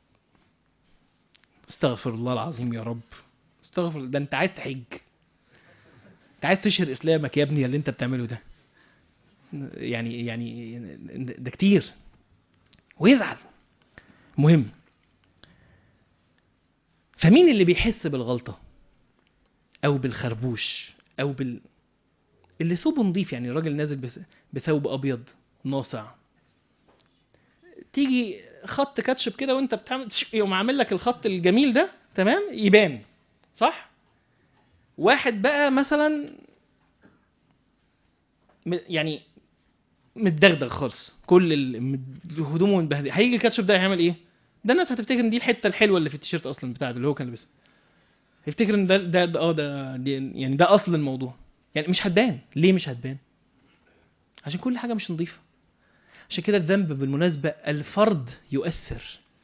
استغفر الله العظيم يا رب استغفر ده انت عايز تحج انت عايز تشهر اسلامك يا ابني اللي انت بتعمله ده يعني يعني ده كتير ويزعل مهم فمين اللي بيحس بالغلطه او بالخربوش او بال اللي ثوبه نظيف يعني الراجل نازل بث- بثوب ابيض ناصع تيجي خط كاتشب كده وانت بتعمل تش- يقوم عامل لك الخط الجميل ده تمام يبان صح واحد بقى مثلا م- يعني متدغدغ خالص كل ال- مد- هدومه متبهدله هيجي الكاتشب ده هيعمل ايه ده الناس هتفتكر ان دي الحته الحلوه اللي في التيشيرت اصلا بتاعته اللي هو كان لابسها يفتكر ان ده ده ده- اه ده دي يعني ده اصل الموضوع يعني مش هتبان ليه مش هتبان عشان كل حاجه مش نظيفه عشان كده الذنب بالمناسبه الفرد يؤثر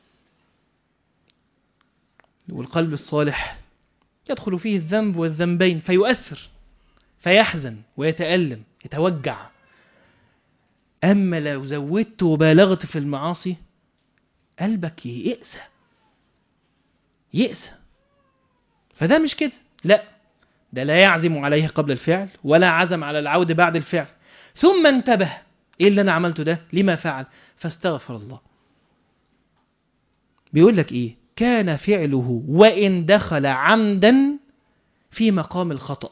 والقلب الصالح يدخل فيه الذنب والذنبين فيؤثر فيحزن ويتألم يتوجع أما لو زودت وبالغت في المعاصي قلبك يئسى يئسى فده مش كده لا ده لا يعزم عليه قبل الفعل ولا عزم على العود بعد الفعل ثم انتبه ايه اللي انا عملته ده لما فعل فاستغفر الله بيقول لك ايه كان فعله وان دخل عمدا في مقام الخطأ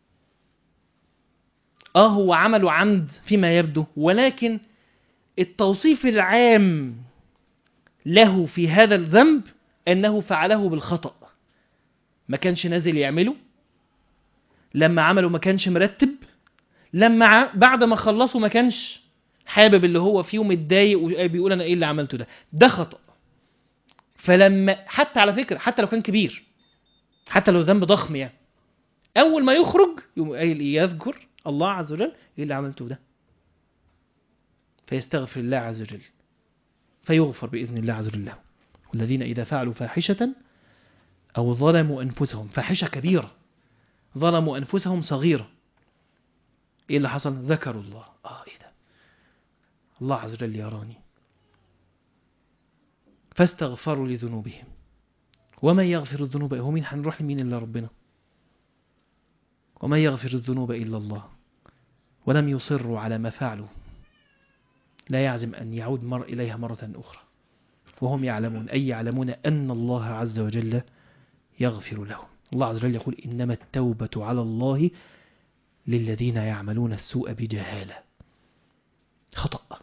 اه هو عمله عمد فيما يبدو ولكن التوصيف العام له في هذا الذنب انه فعله بالخطأ ما كانش نازل يعمله لما عمله ما كانش مرتب لما ع... بعد ما خلصه ما كانش حابب اللي هو فيه ومتضايق وبيقول انا ايه اللي عملته ده ده خطأ فلما حتى على فكرة حتى لو كان كبير حتى لو ذنب ضخم يعني اول ما يخرج يقوم قايل ايه يذكر الله عز وجل ايه اللي عملته ده فيستغفر الله عز وجل فيغفر باذن الله عز وجل له والذين اذا فعلوا فاحشه او ظلموا انفسهم فاحشه كبيره ظلموا انفسهم صغيره ايه اللي حصل ذكروا الله اه ايه ده الله عز وجل يراني فاستغفروا لذنوبهم ومن يغفر الذنوب هو مين هنروح لمين الا ربنا ومن يغفر الذنوب الا الله ولم يصروا على ما فعلوا لا يعزم ان يعود مر اليها مره اخرى وهم يعلمون اي يعلمون ان الله عز وجل يغفر لهم الله عز وجل يقول انما التوبه على الله للذين يعملون السوء بجهاله خطأ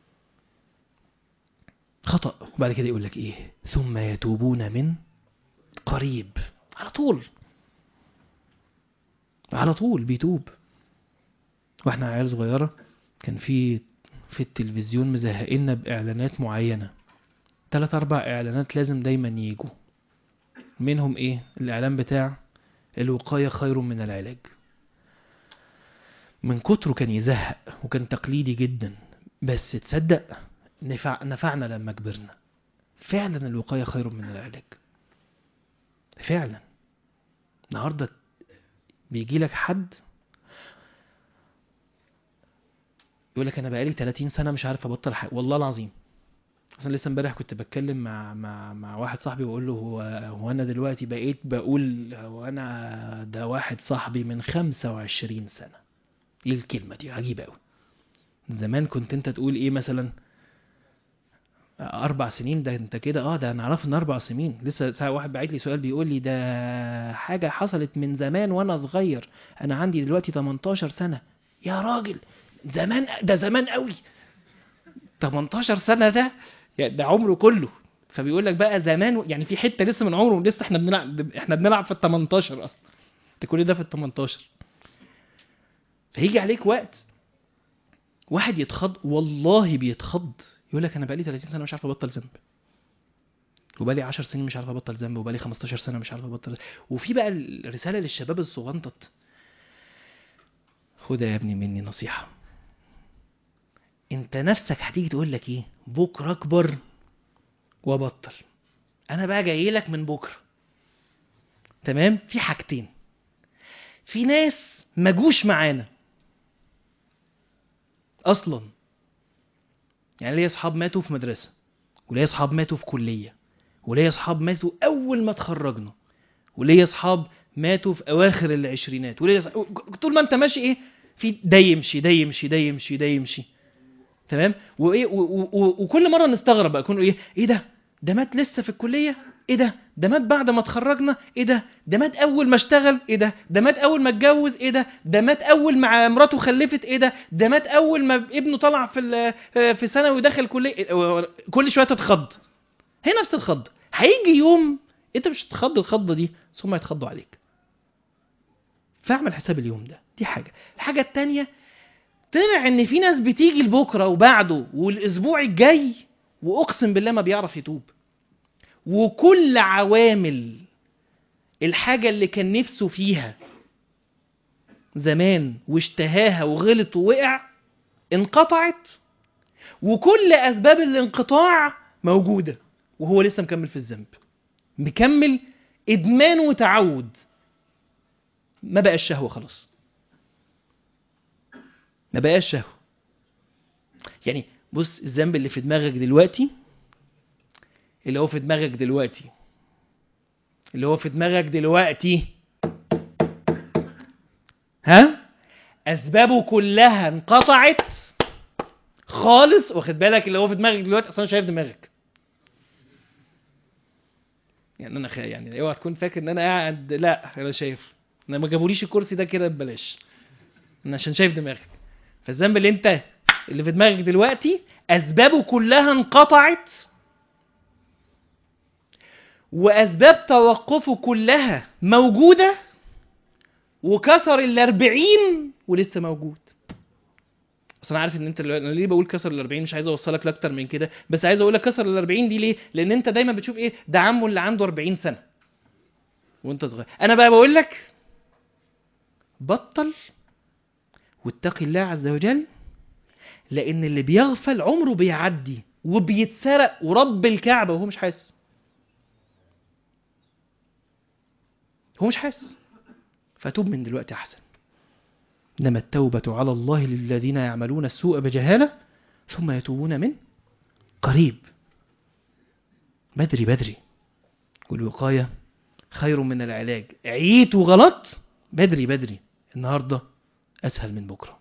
خطأ وبعد كده يقول لك ايه ثم يتوبون من قريب على طول على طول بيتوب واحنا عيال صغيرة كان في في التلفزيون مزهقنا بإعلانات معينة تلات أربع إعلانات لازم دايما يجوا منهم إيه الإعلان بتاع الوقاية خير من العلاج من كتره كان يزهق وكان تقليدي جدا بس تصدق نفع نفعنا لما كبرنا فعلا الوقاية خير من العلاج فعلا النهارده بيجي لك حد يقول لك انا بقالي 30 سنه مش عارف ابطل حاجه والله العظيم اصلا لسه امبارح كنت بتكلم مع مع مع واحد صاحبي بقول له هو هو انا دلوقتي بقيت بقول هو انا ده واحد صاحبي من 25 سنه ايه الكلمه دي عجيبه قوي زمان كنت انت تقول ايه مثلا اربع سنين ده انت كده اه ده انا اعرف ان اربع سنين لسه ساعه واحد باعت لي سؤال بيقول لي ده حاجه حصلت من زمان وانا صغير انا عندي دلوقتي 18 سنه يا راجل زمان ده زمان قوي 18 سنه ده يعني ده عمره كله فبيقول لك بقى زمان يعني في حته لسه من عمره لسه احنا بنلعب احنا بنلعب في ال 18 اصلا ده كل ده في ال 18 فهيجي عليك وقت واحد يتخض والله بيتخض يقول لك انا بقالي 30 سنه مش عارف ابطل ذنب وبقالي 10 سنين مش عارف ابطل ذنب وبقالي 15 سنه مش عارف ابطل ذنب. وفي بقى الرساله للشباب الصغنطط خدها يا ابني مني نصيحه انت نفسك هتيجي تقول لك ايه بكره اكبر وابطل انا بقى جاي لك من بكره تمام في حاجتين في ناس ما جوش معانا اصلا يعني ليا اصحاب ماتوا في مدرسه وليا اصحاب ماتوا في كليه وليا اصحاب ماتوا اول ما اتخرجنا وليا اصحاب ماتوا في اواخر العشرينات وليا أصحاب... طول ما انت ماشي ايه في ده يمشي ده يمشي ده يمشي ده يمشي تمام وايه و... و... و... وكل مره نستغرب بقى كنا ايه ايه ده ده مات لسه في الكليه ايه ده ده مات بعد ما اتخرجنا ايه ده ده مات اول ما اشتغل ايه ده ده مات اول ما اتجوز ايه ده ده مات اول ما مراته خلفت ايه ده ده مات اول ما ابنه طلع في ال- في ثانوي ودخل كليه إيه؟ كل شويه تتخض هي نفس الخض هيجي يوم انت مش هتخض الخضه دي بس هم هيتخضوا عليك فاعمل حساب اليوم ده دي حاجه الحاجه التانية طلع ان في ناس بتيجي لبكره وبعده والاسبوع الجاي واقسم بالله ما بيعرف يتوب وكل عوامل الحاجة اللي كان نفسه فيها زمان واشتهاها وغلط ووقع انقطعت وكل أسباب الانقطاع موجودة وهو لسه مكمل في الذنب مكمل إدمان وتعود ما بقاش شهوة خلاص ما بقاش شهوة يعني بص الذنب اللي في دماغك دلوقتي اللي هو في دماغك دلوقتي اللي هو في دماغك دلوقتي ها اسبابه كلها انقطعت خالص واخد بالك اللي هو في دماغك دلوقتي اصلا شايف دماغك يعني انا خ... يعني اوعى تكون فاكر ان انا قاعد لا انا شايف انا ما جابوليش الكرسي ده كده ببلاش انا عشان شايف دماغك فالذنب اللي انت اللي في دماغك دلوقتي اسبابه كلها انقطعت وأسباب توقفه كلها موجودة وكسر الأربعين ولسه موجود اصل انا عارف ان انت انا ليه بقول كسر ال 40 مش عايز اوصلك لاكتر من كده بس عايز اقول لك كسر ال 40 دي ليه لان انت دايما بتشوف ايه ده عمه اللي عنده 40 سنه وانت صغير انا بقى بقول لك بطل واتقي الله عز وجل لان اللي بيغفل عمره بيعدي وبيتسرق ورب الكعبه وهو مش حاسس هو مش حاسس فتوب من دلوقتي احسن انما التوبه على الله للذين يعملون السوء بجهاله ثم يتوبون من قريب بدري بدري والوقايه خير من العلاج عيت وغلط بدري بدري النهارده اسهل من بكره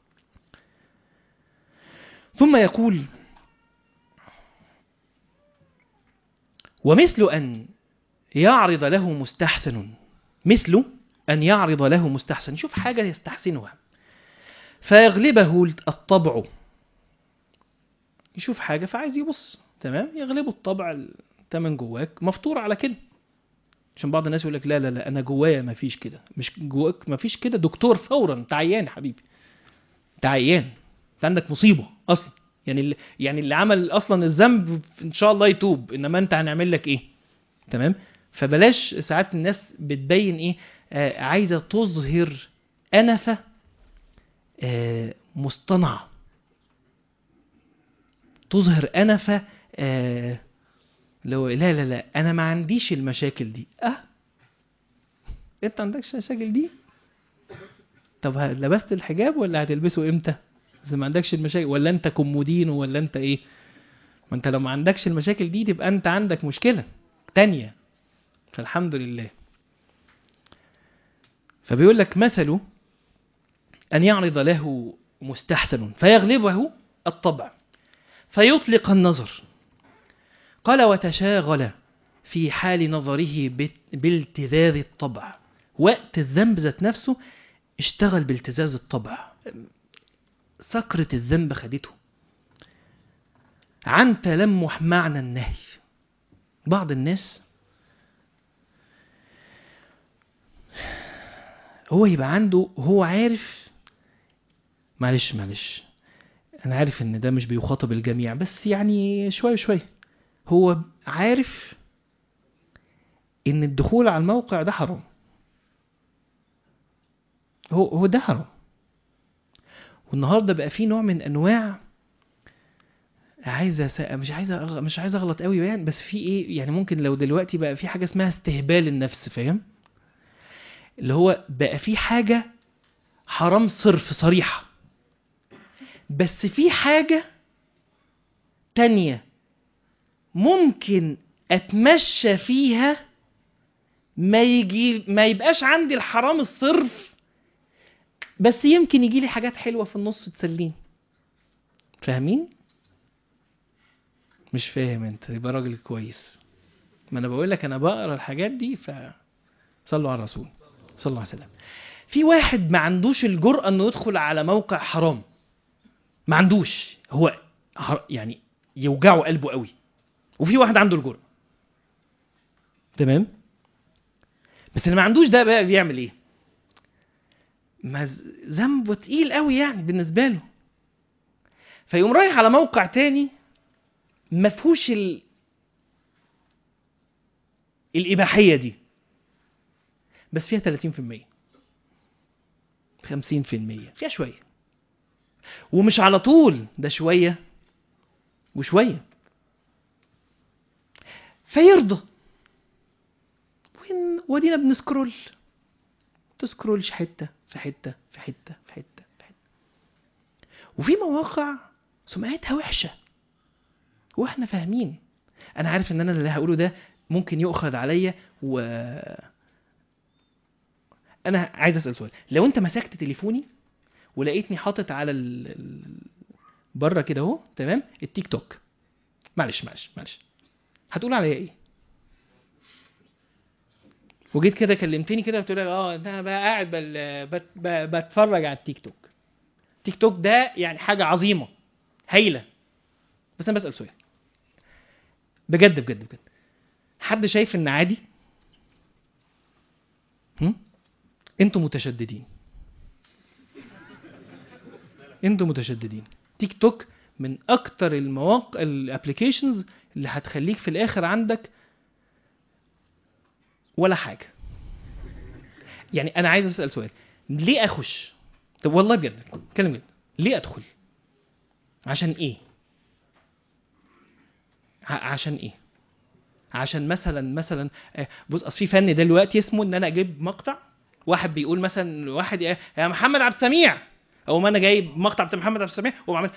ثم يقول ومثل ان يعرض له مستحسن مثل أن يعرض له مستحسن يشوف حاجة يستحسنها فيغلبه الطبع يشوف حاجة فعايز يبص تمام يغلبه الطبع انت من جواك مفطور على كده عشان بعض الناس يقول لك لا لا لا انا جوايا ما فيش كده مش جواك ما فيش كده دكتور فورا انت عيان يا حبيبي انت عيان انت عندك مصيبه اصلا يعني اللي يعني اللي عمل اصلا الذنب ان شاء الله يتوب انما انت هنعمل لك ايه تمام فبلاش ساعات الناس بتبين ايه آه عايزه تظهر انفه آه مصطنعه تظهر انفه آه اللي هو لا لا لا انا ما عنديش المشاكل دي اه انت عندكش المشاكل دي طب ه- لبست الحجاب ولا هتلبسه امتى اذا ما عندكش المشاكل ولا انت كومودينو ولا انت ايه ما انت لو ما عندكش المشاكل دي تبقى انت عندك مشكله تانية فالحمد لله فبيقول لك مثله ان يعرض له مستحسن فيغلبه الطبع فيطلق النظر قال وتشاغل في حال نظره بت- بالتذاذ الطبع وقت الذنب ذات نفسه اشتغل بالتزاز الطبع سكرة الذنب خدته عن تلمح معنى النهي بعض الناس هو يبقى عنده هو عارف معلش معلش انا عارف ان ده مش بيخاطب الجميع بس يعني شوية شوية هو عارف ان الدخول على الموقع ده حرام هو هو ده حرام والنهارده بقى في نوع من انواع عايز أس... مش عايز أغ... مش عايز اغلط قوي يعني بس في ايه يعني ممكن لو دلوقتي بقى في حاجه اسمها استهبال النفس فاهم اللي هو بقى في حاجه حرام صرف صريحه بس في حاجه تانية ممكن اتمشى فيها ما يجي ما يبقاش عندي الحرام الصرف بس يمكن يجي لي حاجات حلوه في النص تسليني فاهمين مش فاهم انت يبقى راجل كويس ما انا بقول لك انا بقرا الحاجات دي ف صلوا على الرسول صلى الله عليه وسلم في واحد ما عندوش الجرأة انه يدخل على موقع حرام ما عندوش هو ح- يعني يوجعه قلبه قوي وفي واحد عنده الجرأة تمام بس اللي ما عندوش ده بقى بيعمل ايه ما ز- ذنبه تقيل قوي يعني بالنسبه له فيقوم رايح على موقع تاني ما فيهوش ال... الاباحيه دي بس فيها 30% 50% فيها شويه ومش على طول ده شويه وشويه فيرضى وين ودينا بنسكرول تسكرولش حته في حته في حته في حته في حته وفي مواقع سمعتها وحشه واحنا فاهمين انا عارف ان انا اللي هقوله ده ممكن يؤخذ عليا و انا عايز اسال سؤال لو انت مسكت تليفوني ولقيتني حاطط على ال... ال- بره كده اهو تمام التيك توك معلش معلش معلش هتقول عليا ايه وجيت كده كلمتني كده قلت لك اه انا بقى قاعد بل... بت... ب... بتفرج على التيك توك التيك توك ده يعني حاجه عظيمه هايله بس انا بسال سؤال بجد بجد بجد حد شايف ان عادي هم؟ انتوا متشددين انتوا متشددين تيك توك من اكتر المواقع الابلكيشنز اللي هتخليك في الاخر عندك ولا حاجه يعني انا عايز اسال سؤال ليه اخش طب والله بجد اتكلم جد ليه ادخل عشان ايه ع- عشان ايه عشان مثلا مثلا آه، بص اصل في فن دلوقتي اسمه ان انا اجيب مقطع واحد بيقول مثلا واحد يا يا محمد عبد السميع او ما انا جايب مقطع بتاع محمد عبد السميع وبعمل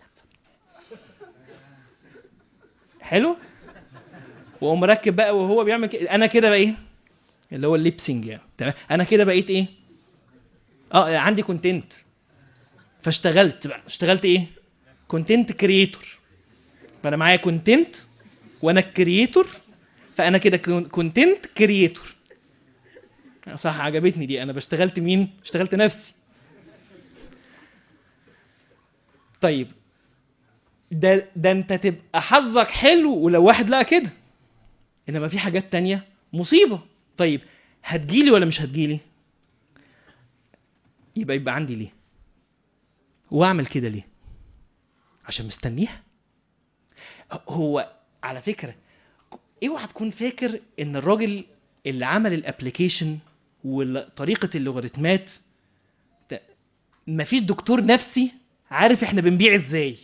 حلو واقوم مركب بقى وهو بيعمل كده انا كده بقى ايه اللي هو الليبسنج يعني تمام انا كده بقيت ايه اه عندي كونتنت فاشتغلت بقى اشتغلت ايه كونتنت كرييتور فانا معايا كونتنت وانا الكرييتور فانا كده كونتنت كرييتور صح عجبتني دي انا بشتغلت مين اشتغلت نفسي طيب ده ده انت تبقى حظك حلو ولو واحد لقى كده انما في حاجات تانية مصيبه طيب هتجيلي ولا مش هتجيلي يبقى يبقى عندي ليه واعمل كده ليه عشان مستنيها هو على فكره اوعى تكون فاكر ان الراجل اللي عمل الابلكيشن وطريقه اللوغاريتمات ده- مفيش دكتور نفسي عارف احنا بنبيع ازاي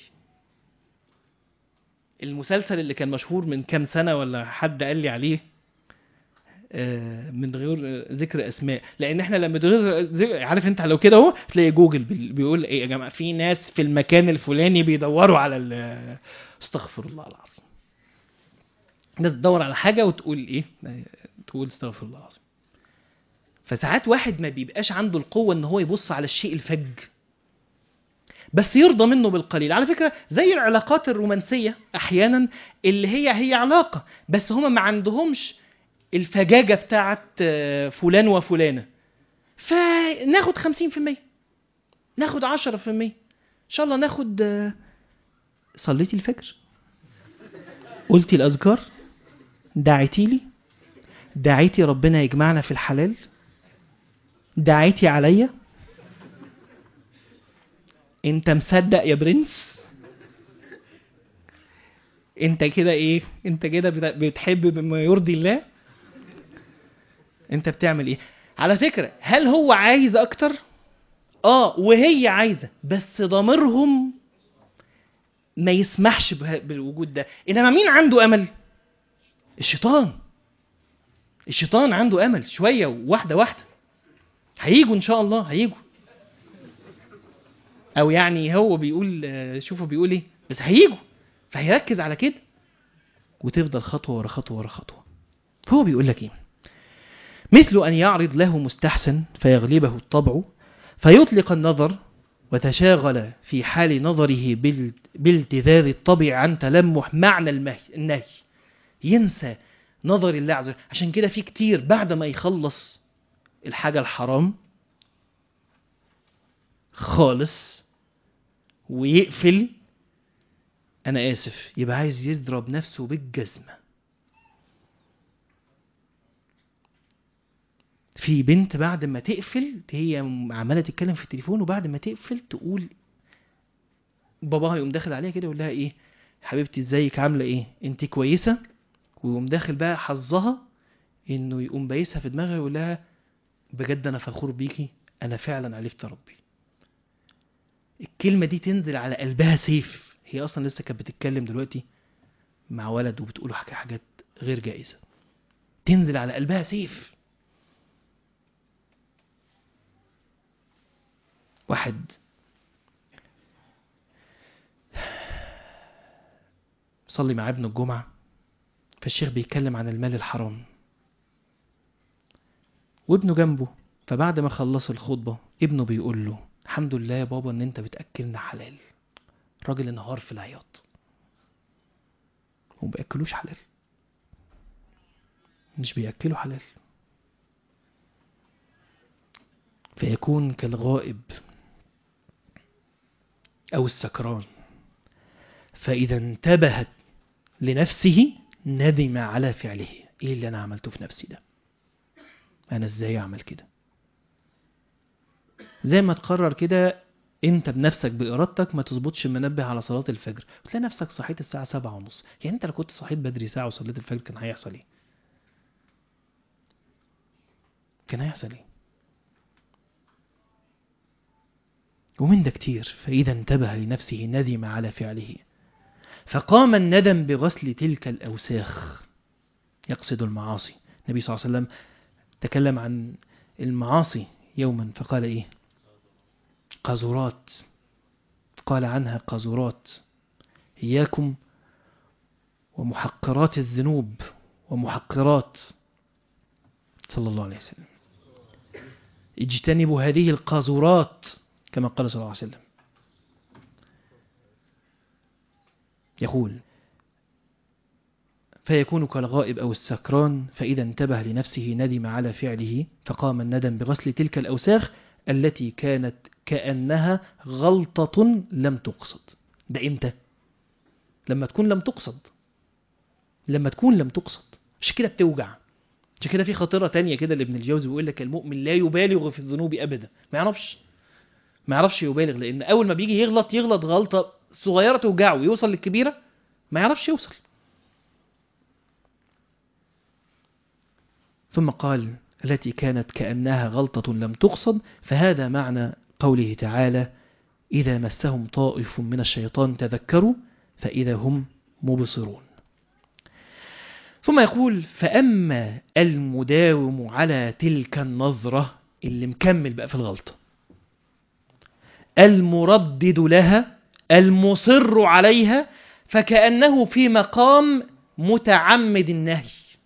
المسلسل اللي كان مشهور من كام سنه ولا حد قال لي عليه آه، من غير ذكر اسماء لان احنا لما غير ذ- عارف انت لو كده اهو تلاقي جوجل بي- بيقول ايه يا جماعه في ناس في المكان الفلاني بيدوروا على ال- استغفر الله العظيم ناس تدور على حاجه وتقول ايه تقول استغفر الله العظيم فساعات واحد ما بيبقاش عنده القوه ان هو يبص على الشيء الفج بس يرضى منه بالقليل على فكره زي العلاقات الرومانسيه احيانا اللي هي هي علاقه بس هما ما عندهمش الفجاجه بتاعت آه، فلان وفلانه فناخد 50% ناخد 10% ان شاء الله ناخد آه، صليتي الفجر قلتي الاذكار دعيتي لي دعيتي ربنا يجمعنا في الحلال دعيتي عليا انت مصدق يا برنس انت كده ايه انت كده بت- بتحب بما يرضي الله انت بتعمل ايه على فكرة هل هو عايز اكتر اه وهي عايزة بس ضميرهم ما يسمحش به- بالوجود ده انما مين عنده امل الشيطان الشيطان عنده امل شوية واحدة واحدة هيجوا ان شاء الله هيجوا او يعني هو بيقول آه، شوفوا بيقول ايه بس هيجوا فهيركز على كده وتفضل خطوه ورا خطوه ورا خطوه فهو بيقول لك ايه مثل ان يعرض له مستحسن فيغلبه الطبع فيطلق النظر وتشاغل في حال نظره بال- بالتذاذ الطبع عن تلمح معنى المهي النهي ينسى نظر الله عز وجل عشان كده في كتير بعد ما يخلص الحاجة الحرام خالص ويقفل انا اسف يبقى عايز يضرب نفسه بالجزمة في بنت بعد ما تقفل هي عمالة تتكلم في التليفون وبعد ما تقفل تقول باباها يقوم داخل عليها كده يقول لها ايه حبيبتي ازيك عاملة ايه انت كويسة ويقوم داخل بقى حظها انه يقوم بايسها في دماغها ويقول لها بجد انا فخور بيكي انا فعلا عرفت ربي الكلمة دي تنزل على قلبها سيف هي اصلا لسه كانت بتتكلم دلوقتي مع ولد وبتقوله حاجة حاجات غير جائزة تنزل على قلبها سيف واحد صلي مع ابنه الجمعة فالشيخ بيتكلم عن المال الحرام وابنه جنبه فبعد ما خلص الخطبة ابنه بيقول له الحمد لله يا بابا ان انت بتأكلنا حلال راجل انهار في العياط وما بياكلوش حلال مش بياكلوا حلال فيكون كالغائب او السكران فاذا انتبهت لنفسه ندم على فعله ايه اللي انا عملته في نفسي ده انا ازاي اعمل كده زي ما تقرر كده انت بنفسك بارادتك ما تظبطش المنبه على صلاه الفجر وتلاقي نفسك صحيت الساعه سبعة ونص يعني انت لو كنت صحيت بدري ساعه وصليت الفجر كان هيحصل ايه كان هيحصل ايه ومن ده كتير فإذا انتبه لنفسه ندم على فعله فقام الندم بغسل تلك الأوساخ يقصد المعاصي النبي صلى الله عليه وسلم تكلم عن المعاصي يوما فقال إيه قذورات قال عنها قذورات إياكم ومحقرات الذنوب ومحقرات صلى الله عليه وسلم اجتنبوا هذه القاذورات كما قال صلى الله عليه وسلم يقول فيكون كالغائب أو السكران فإذا انتبه لنفسه ندم على فعله فقام الندم بغسل تلك الأوساخ التي كانت كأنها غلطة لم تقصد ده إمتى؟ لما تكون لم تقصد لما تكون لم تقصد مش كده بتوجع عشان كده في خطيره تانية كده لابن الجوزي بيقول لك المؤمن لا يبالغ في الذنوب ابدا ما يعرفش ما يعرفش يبالغ لان اول ما بيجي يغلط يغلط غلطه صغيره توجعه ويوصل للكبيره ما يعرفش يوصل ثم قال التي كانت كأنها غلطة لم تقصد فهذا معنى قوله تعالى إذا مسهم طائف من الشيطان تذكروا فإذا هم مبصرون ثم يقول فأما المداوم على تلك النظرة اللي مكمل بقى في الغلطة المردد لها المصر عليها فكأنه في مقام متعمد النهي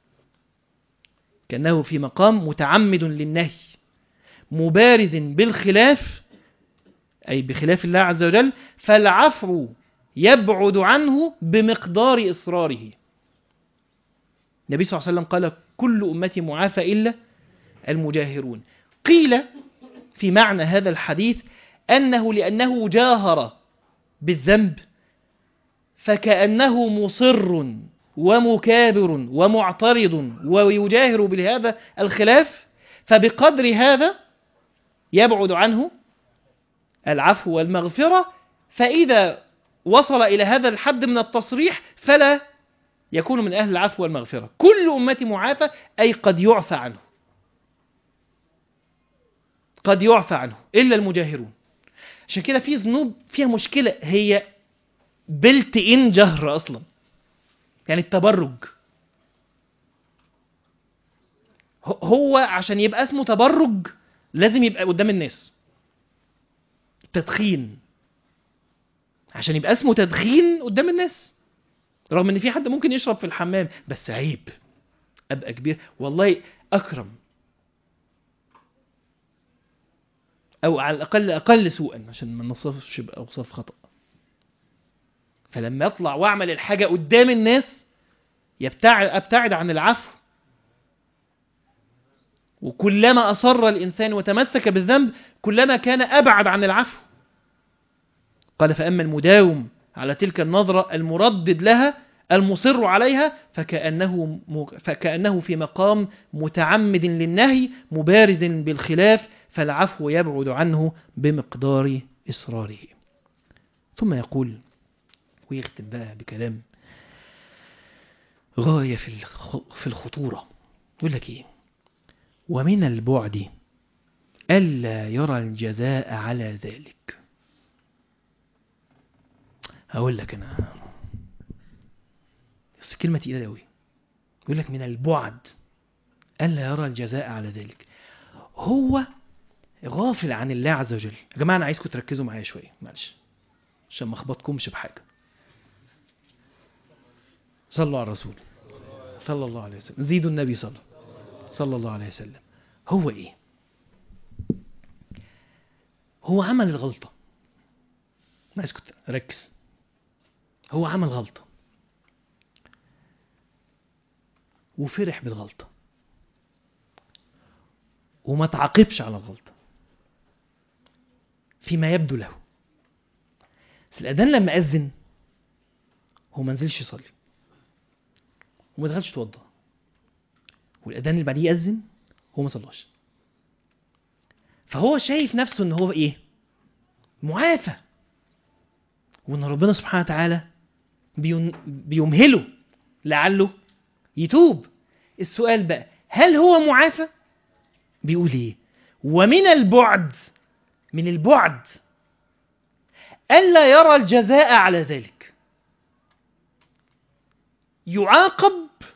كأنه في مقام متعمد للنهي مبارز بالخلاف أي بخلاف الله عز وجل فالعفو يبعد عنه بمقدار إصراره النبي صلى الله عليه وسلم قال كل أمتي معافى إلا المجاهرون قيل في معنى هذا الحديث أنه لأنه جاهر بالذنب فكأنه مصر ومكابر ومعترض ويجاهر بهذا الخلاف فبقدر هذا يبعد عنه العفو والمغفرة فإذا وصل إلى هذا الحد من التصريح فلا يكون من أهل العفو والمغفرة كل أمتي معافى أي قد يعفى عنه قد يعفى عنه إلا المجاهرون عشان كده في ذنوب فيها مشكلة هي بلت إن جهر أصلا يعني التبرج هو عشان يبقى اسمه تبرج لازم يبقى قدام الناس تدخين عشان يبقى اسمه تدخين قدام الناس رغم ان في حد ممكن يشرب في الحمام بس عيب ابقى كبير والله اكرم او على الاقل اقل سوءا عشان ما نصفش باوصاف خطا فلما اطلع واعمل الحاجه قدام الناس يبتعد ابتعد عن العفو وكلما اصر الانسان وتمسك بالذنب كلما كان ابعد عن العفو قال فاما المداوم على تلك النظره المردد لها المصر عليها فكانه فكانه في مقام متعمد للنهي مبارز بالخلاف فالعفو يبعد عنه بمقدار اصراره ثم يقول ويختم بقى بكلام غاية في في الخطورة يقول لك إيه ومن البعد ألا يرى الجزاء على ذلك هقول لك أنا بس كلمة تقيلة أوي يقول لك من البعد ألا يرى الجزاء على ذلك هو غافل عن الله عز وجل يا جماعة أنا عايزكم تركزوا معايا شوية معلش عشان ما اخبطكمش بحاجة صلوا على الرسول صلى الله عليه وسلم زيدوا النبي صلى صلى الله عليه وسلم هو ايه هو عمل الغلطة ناس كنت ركز هو عمل غلطة وفرح بالغلطة وما تعاقبش على الغلطة فيما يبدو له بس الأذان لما أذن هو ما نزلش يصلي وما دخلش يتوضى والاذان اللي بعديه ياذن هو ما صلاش فهو شايف نفسه ان هو ايه معافى وان ربنا سبحانه وتعالى بيمهله لعله يتوب السؤال بقى هل هو معافى بيقول ايه ومن البعد من البعد الا يرى الجزاء على ذلك يعاقب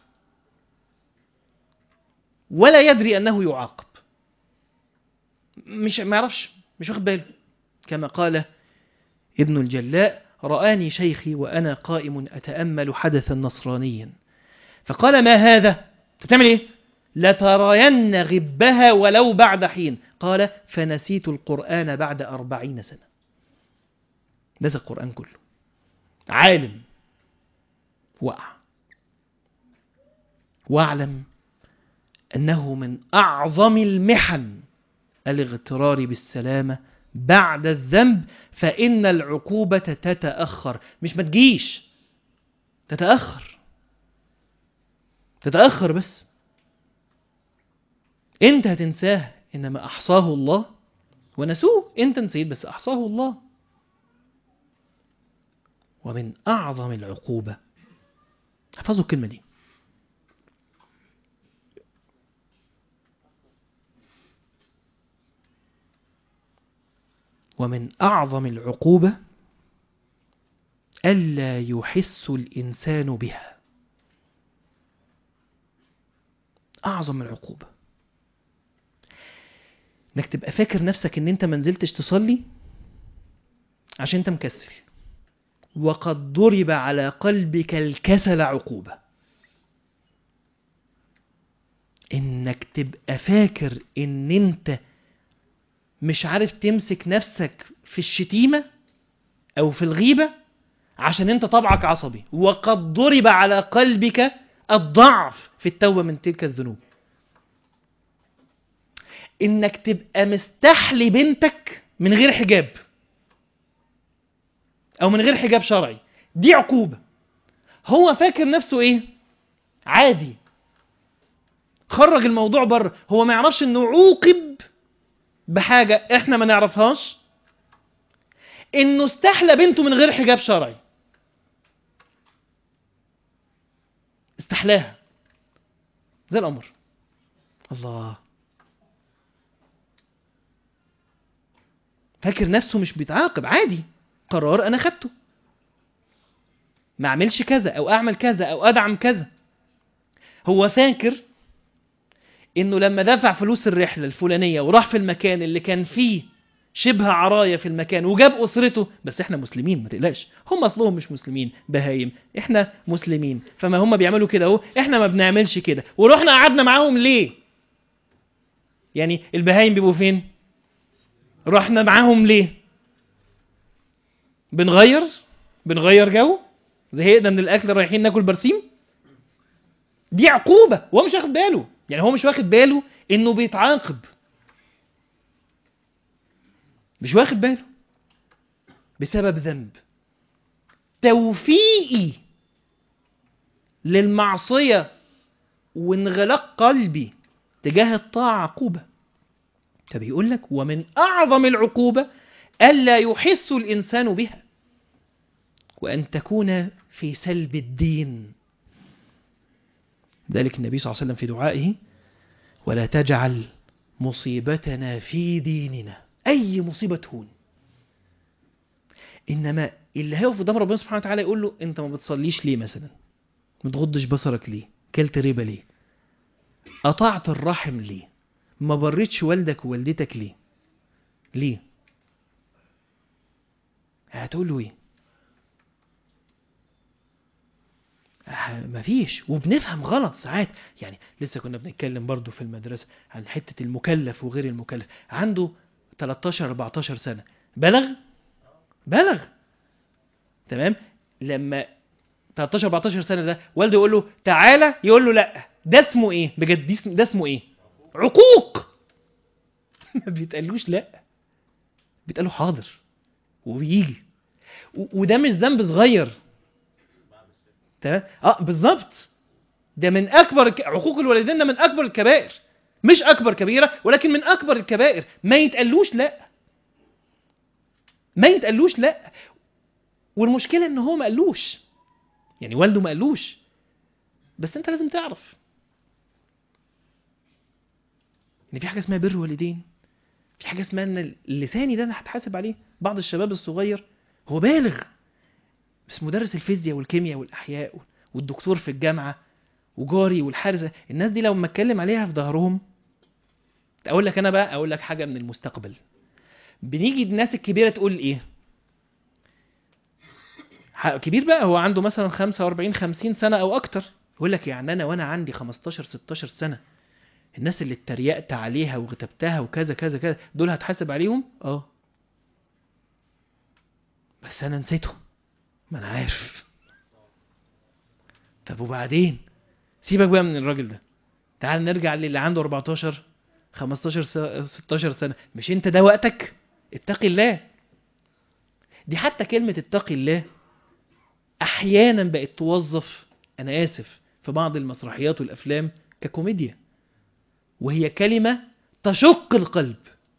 ولا يدري انه يعاقب مش ما يعرفش مش واخد باله كما قال ابن الجلاء رآني شيخي وأنا قائم أتأمل حدثا نصرانيا فقال ما هذا بتعمل ايه لترين غبها ولو بعد حين قال فنسيت القرآن بعد أربعين سنة نسى القرآن كله عالم وقع واعلم أنه من أعظم المحن الاغترار بالسلامة بعد الذنب فإن العقوبة تتأخر مش ما تجيش تتأخر تتأخر بس انت هتنساه انما احصاه الله ونسوه انت نسيت بس احصاه الله ومن اعظم العقوبه احفظوا الكلمه دي ومن اعظم العقوبه الا يحس الانسان بها اعظم العقوبه انك تبقى فاكر نفسك ان انت منزلتش تصلي عشان انت مكسل وقد ضرب على قلبك الكسل عقوبة انك تبقى فاكر ان انت مش عارف تمسك نفسك في الشتيمة او في الغيبة عشان انت طبعك عصبي وقد ضرب على قلبك الضعف في التوبة من تلك الذنوب انك تبقى مستحلي بنتك من غير حجاب او من غير حجاب شرعي دي عقوبة هو فاكر نفسه ايه عادي خرج الموضوع بره هو ما يعرفش انه عوقب بحاجة احنا ما نعرفهاش انه استحلى بنته من غير حجاب شرعي استحلاها زي الامر الله فاكر نفسه مش بيتعاقب عادي قرار انا خدته ما اعملش كذا او اعمل كذا او ادعم كذا هو فاكر انه لما دفع فلوس الرحله الفلانيه وراح في المكان اللي كان فيه شبه عرايه في المكان وجاب اسرته بس احنا مسلمين ما تقلقش هم اصلهم مش مسلمين بهايم احنا مسلمين فما هم بيعملوا كده اهو احنا ما بنعملش كده ورحنا قعدنا معاهم ليه يعني البهايم بيبقوا فين رحنا معاهم ليه بنغير بنغير جو زهقنا من الاكل رايحين ناكل برسيم دي عقوبه وهو مش واخد باله يعني هو مش واخد باله انه بيتعاقب مش واخد باله بسبب ذنب توفيقي للمعصيه وانغلاق قلبي تجاه الطاعه عقوبه فبيقول لك ومن اعظم العقوبه الا يحس الانسان بها وان تكون في سلب الدين ذلك النبي صلى الله عليه وسلم في دعائه ولا تجعل مصيبتنا في ديننا اي مصيبه تهون انما اللي هيقف قدام ربنا سبحانه وتعالى يقول له انت ما بتصليش ليه مثلا ما تغضش بصرك ليه كلت ربا ليه قطعت الرحم ليه ما بريتش والدك ووالدتك ليه ليه هتقول له ايه مفيش وبنفهم غلط ساعات يعني لسه كنا بنتكلم برضو في المدرسة عن حتة المكلف وغير المكلف عنده 13 14 سنة بلغ بلغ تمام لما 13 14 سنة ده والده يقول له تعالى يقول له لا ده اسمه ايه بجد دي اسم- ده اسمه ايه عقوق ما بيتقالوش لا بيتقالوا حاضر وبيجي و- وده مش ذنب صغير تمام اه بالظبط ده من اكبر الك... عقوق الوالدين ده من اكبر الكبائر مش اكبر كبيره ولكن من اكبر الكبائر ما يتقالوش لا ما يتقالوش لا والمشكله ان هو ما قالوش يعني والده ما قالوش بس انت لازم تعرف ان في حاجه اسمها بر والدين في حاجه اسمها ان اللساني ده انا هتحاسب عليه بعض الشباب الصغير هو بالغ بس مدرس الفيزياء والكيمياء والاحياء والدكتور في الجامعه وجاري والحارسه الناس دي لو ما اتكلم عليها في ظهرهم اقول لك انا بقى اقول لك حاجه من المستقبل بنيجي الناس الكبيره تقول ايه ح- كبير بقى هو عنده مثلا 45 50 سنه او اكتر يقول لك يعني انا وانا عندي 15 16 سنه الناس اللي اتريقت عليها وغتبتها وكذا كذا كذا دول هتحاسب عليهم اه بس انا نسيتهم ما انا عارف طب وبعدين سيبك بقى من الراجل ده تعال نرجع للي عنده 14 15 س- 16 سنة مش انت ده وقتك اتقي الله دي حتى كلمة اتقي الله احيانا بقت توظف انا اسف في بعض المسرحيات والافلام ككوميديا وهي كلمة تشق القلب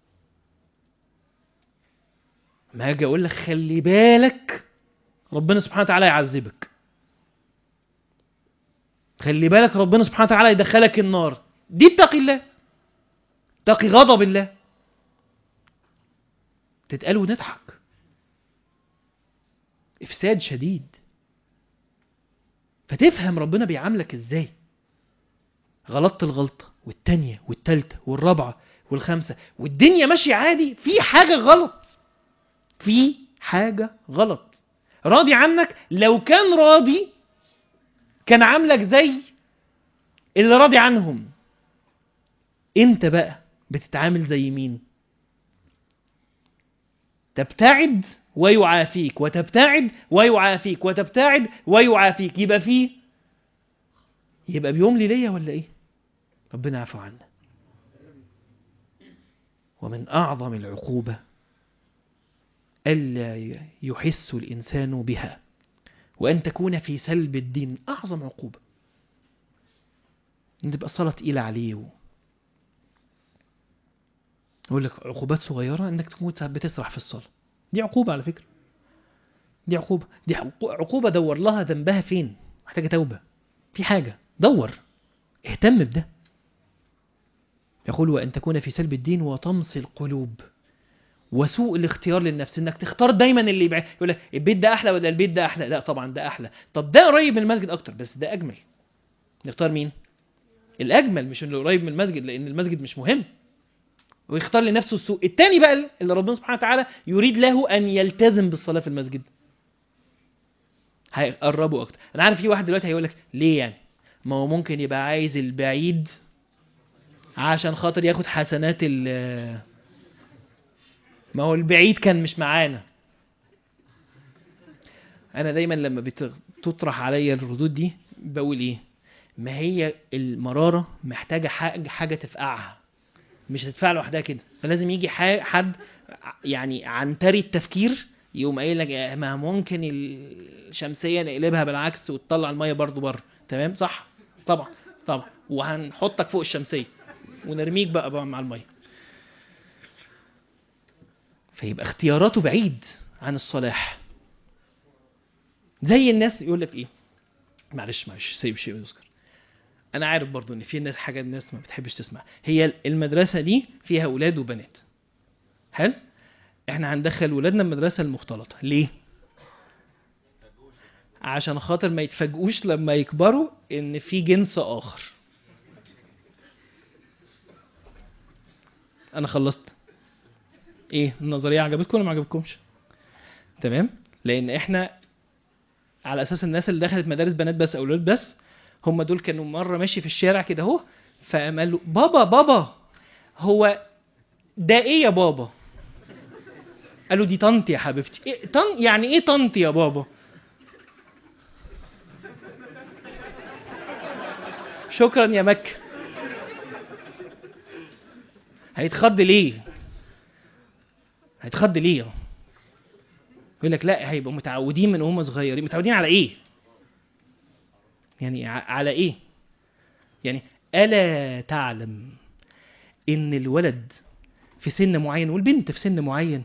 ما اجي اقول لك خلي بالك ربنا سبحانه وتعالى يعذبك خلي بالك ربنا سبحانه وتعالى يدخلك النار دي اتقي الله اتقي غضب الله تتقال ونضحك افساد شديد فتفهم ربنا بيعاملك ازاي غلطت الغلطة والتانية والتالتة والرابعة والخامسة والدنيا ماشية عادي في حاجة غلط في حاجة غلط راضي عنك لو كان راضي كان عاملك زي اللي راضي عنهم انت بقى بتتعامل زي مين تبتعد ويعافيك وتبتعد ويعافيك وتبتعد ويعافيك يبقى فيه يبقى بيملي ليا ولا ايه ربنا يعفو عنا ومن اعظم العقوبه الا يحس الانسان بها وان تكون في سلب الدين اعظم عقوبه ان تبقى الصلاه تقيله عليه و... يقول لك عقوبات صغيره انك تكون ساعات بتسرح في الصلاه دي عقوبه على فكره دي عقوبه دي عقو- عقوبه دور لها ذنبها فين محتاجه توبه في حاجه دور اهتم بده يقول وان تكون في سلب الدين وطمس القلوب وسوء الاختيار للنفس انك تختار دايما اللي يبقى يقول لك البيت ده احلى ولا البيت ده احلى لا طبعا ده احلى طب ده قريب من المسجد اكتر بس ده اجمل نختار مين الاجمل مش اللي قريب من المسجد لان المسجد مش مهم ويختار لنفسه السوء التاني بقى اللي ربنا سبحانه وتعالى يريد له ان يلتزم بالصلاه في المسجد هيقربوا اكتر انا عارف في واحد دلوقتي هيقول لك ليه يعني ما هو ممكن يبقى عايز البعيد عشان خاطر ياخد حسنات ال ما هو البعيد كان مش معانا انا دايما لما بتطرح عليا الردود دي بقول ايه ما هي المراره محتاجه حاجه حاجه تفقعها مش هتدفع لوحدها كده فلازم يجي ح- حد يعني عنتري التفكير يقوم قايل لك آه، ما ممكن الشمسيه نقلبها بالعكس وتطلع الميه برضو بره تمام صح طبعا طبعا وهنحطك فوق الشمسيه ونرميك بقى, بقى مع الميه فيبقى اختياراته بعيد عن الصلاح زي الناس يقول لك ايه معلش معلش سيب شيء يذكر انا عارف برضو ان في ناس حاجه الناس ما بتحبش تسمع هي المدرسه دي فيها اولاد وبنات حلو احنا هندخل ولادنا المدرسه المختلطه ليه عشان خاطر ما يتفاجئوش لما يكبروا ان في جنس اخر انا خلصت ايه النظريه عجبتكم ولا ما عجبتكمش تمام لان احنا على اساس الناس اللي دخلت مدارس بنات بس او ولاد بس هم دول كانوا مره ماشي في الشارع كده اهو فقام قال له بابا بابا هو ده ايه يا بابا قال له دي طنط يا حبيبتي إيه طن يعني ايه طنط يا بابا شكرا يا مكة هيتخض ليه هيتخض ليه يقول لك لا هيبقوا متعودين من وهم صغيرين متعودين على ايه يعني ع- على ايه يعني الا تعلم ان الولد في سن معين والبنت في سن معين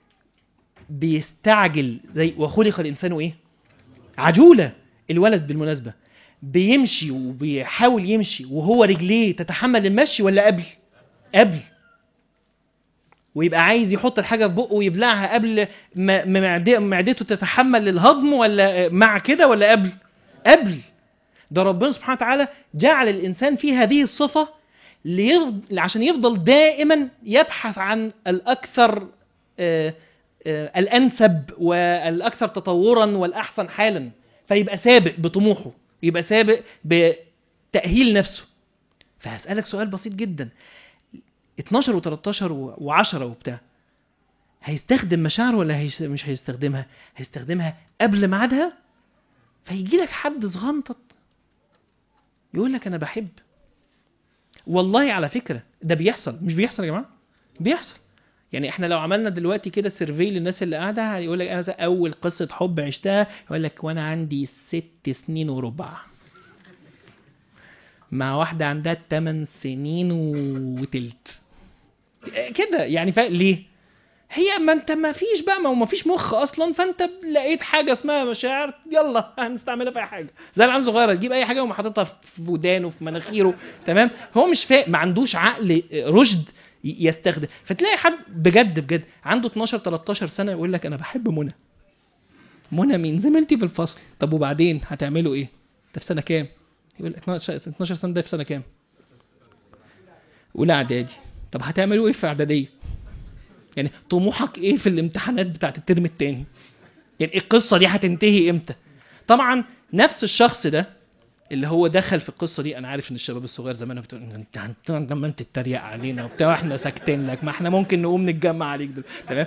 بيستعجل زي وخلق الانسان ايه عجوله الولد بالمناسبه بيمشي وبيحاول يمشي وهو رجليه تتحمل المشي ولا قبل قبل ويبقى عايز يحط الحاجه في بقه ويبلعها قبل ما ما معد- معدته تتحمل الهضم ولا مع كده ولا قبل قبل ده ربنا سبحانه وتعالى جعل الانسان فيه هذه الصفه ليفضل عشان يفضل دائما يبحث عن الاكثر آه، آه، الانسب والاكثر تطورا والاحسن حالا فيبقى سابق بطموحه يبقى سابق بتاهيل نفسه فهسالك سؤال بسيط جدا 12 و13 و10 وبتاع هيستخدم مشاعره ولا هيس- مش هيستخدمها هيستخدمها قبل ميعادها فيجي لك حد صغنطط يقول لك انا بحب والله على فكره ده بيحصل مش بيحصل يا جماعه بيحصل يعني احنا لو عملنا دلوقتي كده سيرفي للناس اللي قاعده هيقول لك انا مثلاً اول قصه حب عشتها يقول لك وانا عندي ست سنين وربع مع واحده عندها 8 سنين وتلت كده يعني فا... ليه هي ما انت ما فيش بقى ما هو ما فيش مخ اصلا فانت لقيت حاجه اسمها مشاعر يلا هنستعملها في اي حاجه زي العيال الصغيره تجيب اي حاجه وما حاططها في ودانه في مناخيره تمام هو مش فاهم ما عندوش عقل رشد ي- يستخدم فتلاقي حد بجد بجد عنده 12 13 سنه يقول لك انا بحب منى منى مين زميلتي في الفصل طب وبعدين هتعملوا ايه انت في سنه كام يقول 12 12 سنه ده في سنه كام اولى اعدادي طب هتعملوا ايه في اعداديه يعني طموحك ايه في الامتحانات بتاعت الترم التاني يعني القصه دي هتنتهي امتى طبعا نفس الشخص ده اللي هو دخل في القصه دي انا عارف ان الشباب الصغير زمان بتقول انت انت لما انت تتريق علينا وبتاع واحنا ساكتين لك ما احنا ممكن نقوم نتجمع عليك دول تمام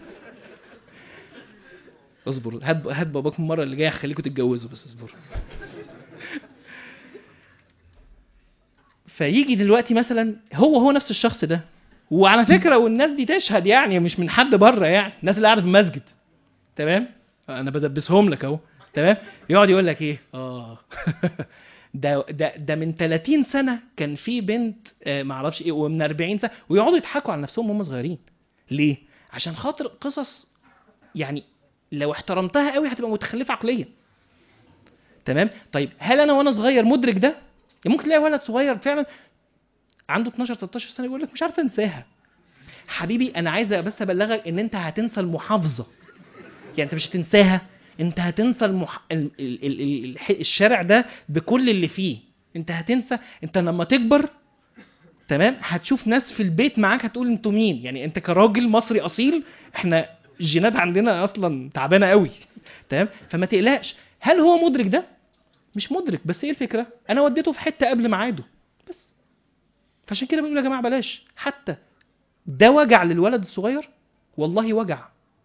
اصبر هات هات باباك المره اللي جايه هخليكم تتجوزوا بس اصبر فيجي دلوقتي مثلا هو هو نفس الشخص ده وعلى فكره والناس دي تشهد يعني مش من حد بره يعني الناس اللي قاعده في المسجد تمام انا بدبسهم لك اهو تمام يقعد يقول لك ايه اه ده ده ده من 30 سنه كان في بنت آه معرفش ايه ومن 40 سنه ويقعدوا يضحكوا على نفسهم وهم صغيرين ليه عشان خاطر قصص يعني لو احترمتها قوي هتبقى متخلفه عقليا تمام طيب هل انا وانا صغير مدرك ده يعني ممكن تلاقي ولد صغير فعلا عنده 12 13 سنه يقول لك مش عارف انساها حبيبي انا عايز بس ابلغك ان انت هتنسى المحافظه يعني انت مش هتنساها انت هتنسى المح... ال... ال... ال... ال... الح- الشارع ده بكل اللي فيه انت هتنسى انت لما تكبر تمام هتشوف ناس في البيت معاك هتقول انتوا مين يعني انت كراجل مصري اصيل احنا الجينات عندنا اصلا تعبانه قوي تمام فما تقلقش هل هو مدرك ده مش مدرك بس ايه الفكره انا وديته في حته قبل ميعاده بس فعشان كده بنقول يا جماعه بلاش حتى ده وجع للولد الصغير والله وجع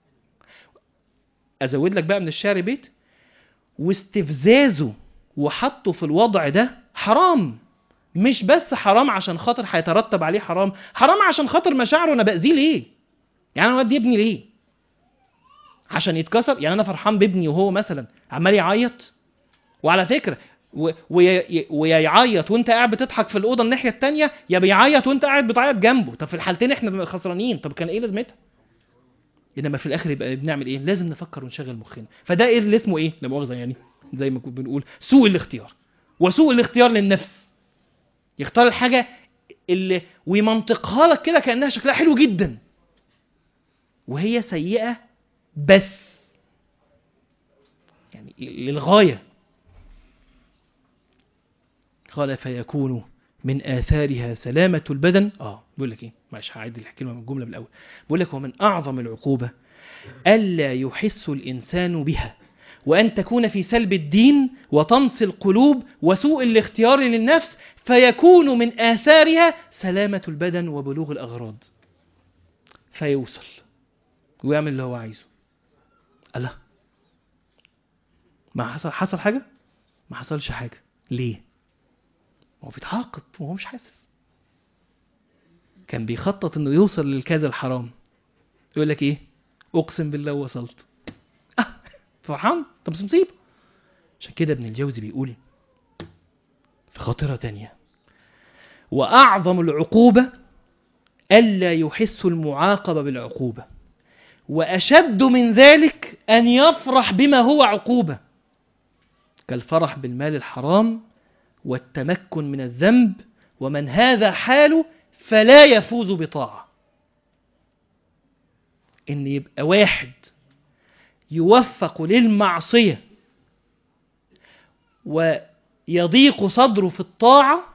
ازود لك بقى من الشعر بيت واستفزازه وحطه في الوضع ده حرام مش بس حرام عشان خاطر هيترتب عليه حرام حرام عشان خاطر مشاعره انا باذيه ليه يعني انا ودي ابني ليه عشان يتكسر يعني انا فرحان بابني وهو مثلا عمال يعيط وعلى فكره و- ويا ويا يعيط وانت قاعد بتضحك في الاوضه الناحيه التانية يا بيعيط وانت قاعد بتعيط جنبه طب في الحالتين احنا بنبقى خسرانين طب كان ايه لازمتها انما في الاخر يبقى بنعمل ايه لازم نفكر ونشغل مخنا فده ايه اللي اسمه ايه لا مؤاخذه يعني زي ما كنا بنقول سوء الاختيار وسوء الاختيار للنفس يختار الحاجه اللي ويمنطقها لك كده كانها شكلها حلو جدا وهي سيئه بس يعني للغايه قال فيكون من آثارها سلامة البدن اه بيقول لك ايه معلش هعيد الكلمة من الجملة من الأول بيقول لك ومن أعظم العقوبة ألا يحس الإنسان بها وأن تكون في سلب الدين وطمس القلوب وسوء الاختيار للنفس فيكون من آثارها سلامة البدن وبلوغ الأغراض فيوصل ويعمل اللي هو عايزه الله ما حصل حصل حاجة ما حصلش حاجة ليه هو بيتعاقب وهو مش حاسس كان بيخطط انه يوصل للكذا الحرام يقول لك ايه اقسم بالله وصلت اه فرحان طب بس مصيبه عشان كده ابن الجوزي بيقول في خاطره تانية واعظم العقوبه الا يحس المعاقب بالعقوبه واشد من ذلك ان يفرح بما هو عقوبه كالفرح بالمال الحرام والتمكن من الذنب ومن هذا حاله فلا يفوز بطاعة إن يبقى واحد يوفق للمعصية ويضيق صدره في الطاعة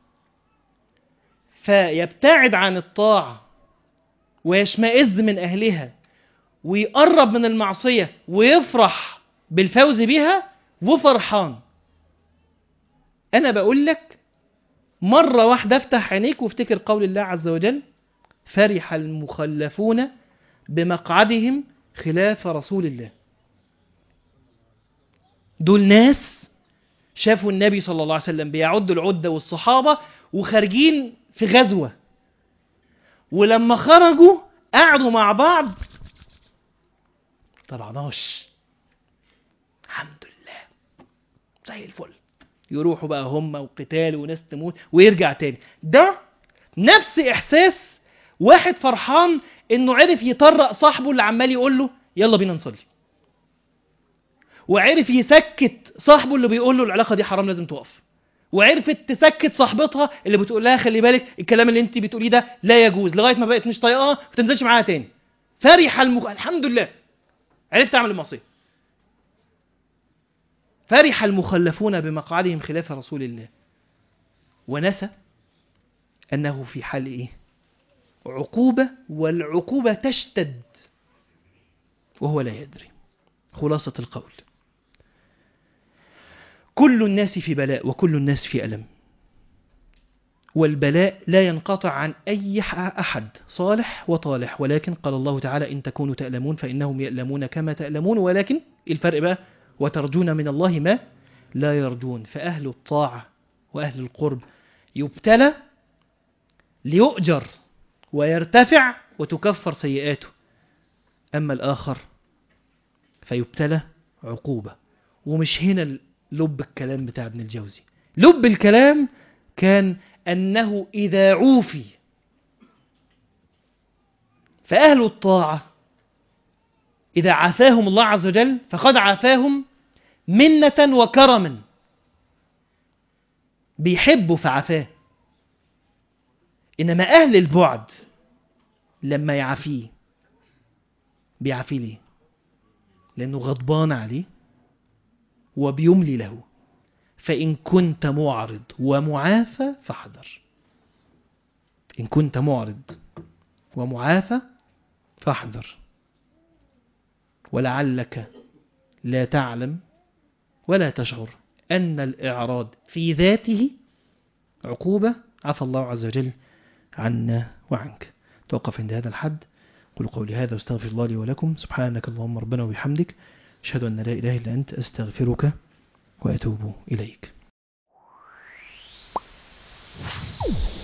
فيبتعد عن الطاعة ويشمئز من أهلها ويقرب من المعصية ويفرح بالفوز بها وفرحان انا بقول لك مره واحده افتح عينيك وافتكر قول الله عز وجل فرح المخلفون بمقعدهم خلاف رسول الله دول ناس شافوا النبي صلى الله عليه وسلم بيعد العده والصحابه وخارجين في غزوه ولما خرجوا قعدوا مع بعض طلعناش الحمد لله زي الفل يروحوا بقى هم وقتال وناس تموت ويرجع تاني ده نفس احساس واحد فرحان انه عرف يطرق صاحبه اللي عمال يقول له يلا بينا نصلي وعرف يسكت صاحبه اللي بيقول له العلاقه دي حرام لازم تقف وعرفت تسكت صاحبتها اللي بتقول لها خلي بالك الكلام اللي انت بتقوليه ده لا يجوز لغايه ما بقت مش طايقاه ما تنزلش معاها تاني فرح المخ... الحمد لله عرفت تعمل المعصيه فرح المخلفون بمقعدهم خلاف رسول الله ونسى انه في حال ايه عقوبه والعقوبه تشتد وهو لا يدري خلاصه القول كل الناس في بلاء وكل الناس في ألم والبلاء لا ينقطع عن أي أحد صالح وطالح ولكن قال الله تعالى إن تكونوا تألمون فإنهم يألمون كما تألمون ولكن الفرق بقى وترجون من الله ما لا يرجون فأهل الطاعة وأهل القرب يبتلى ليؤجر ويرتفع وتكفر سيئاته أما الآخر فيبتلى عقوبة ومش هنا لب الكلام بتاع ابن الجوزي لب الكلام كان أنه إذا عوفي فأهل الطاعة إذا عافاهم الله عز وجل فقد عافاهم منة وكرما بيحبوا فعفاه إنما أهل البعد لما يعافيه بيعافيه ليه لأنه غضبان عليه وبيملي له فإن كنت معرض ومعافى فاحذر إن كنت معرض ومعافى فاحذر ولعلك لا تعلم ولا تشعر أن الإعراض في ذاته عقوبة عفى الله عز وجل عنا وعنك توقف عند هذا الحد قل قولي هذا واستغفر الله لي ولكم سبحانك اللهم ربنا وبحمدك أشهد أن لا إله إلا أنت أستغفرك وأتوب إليك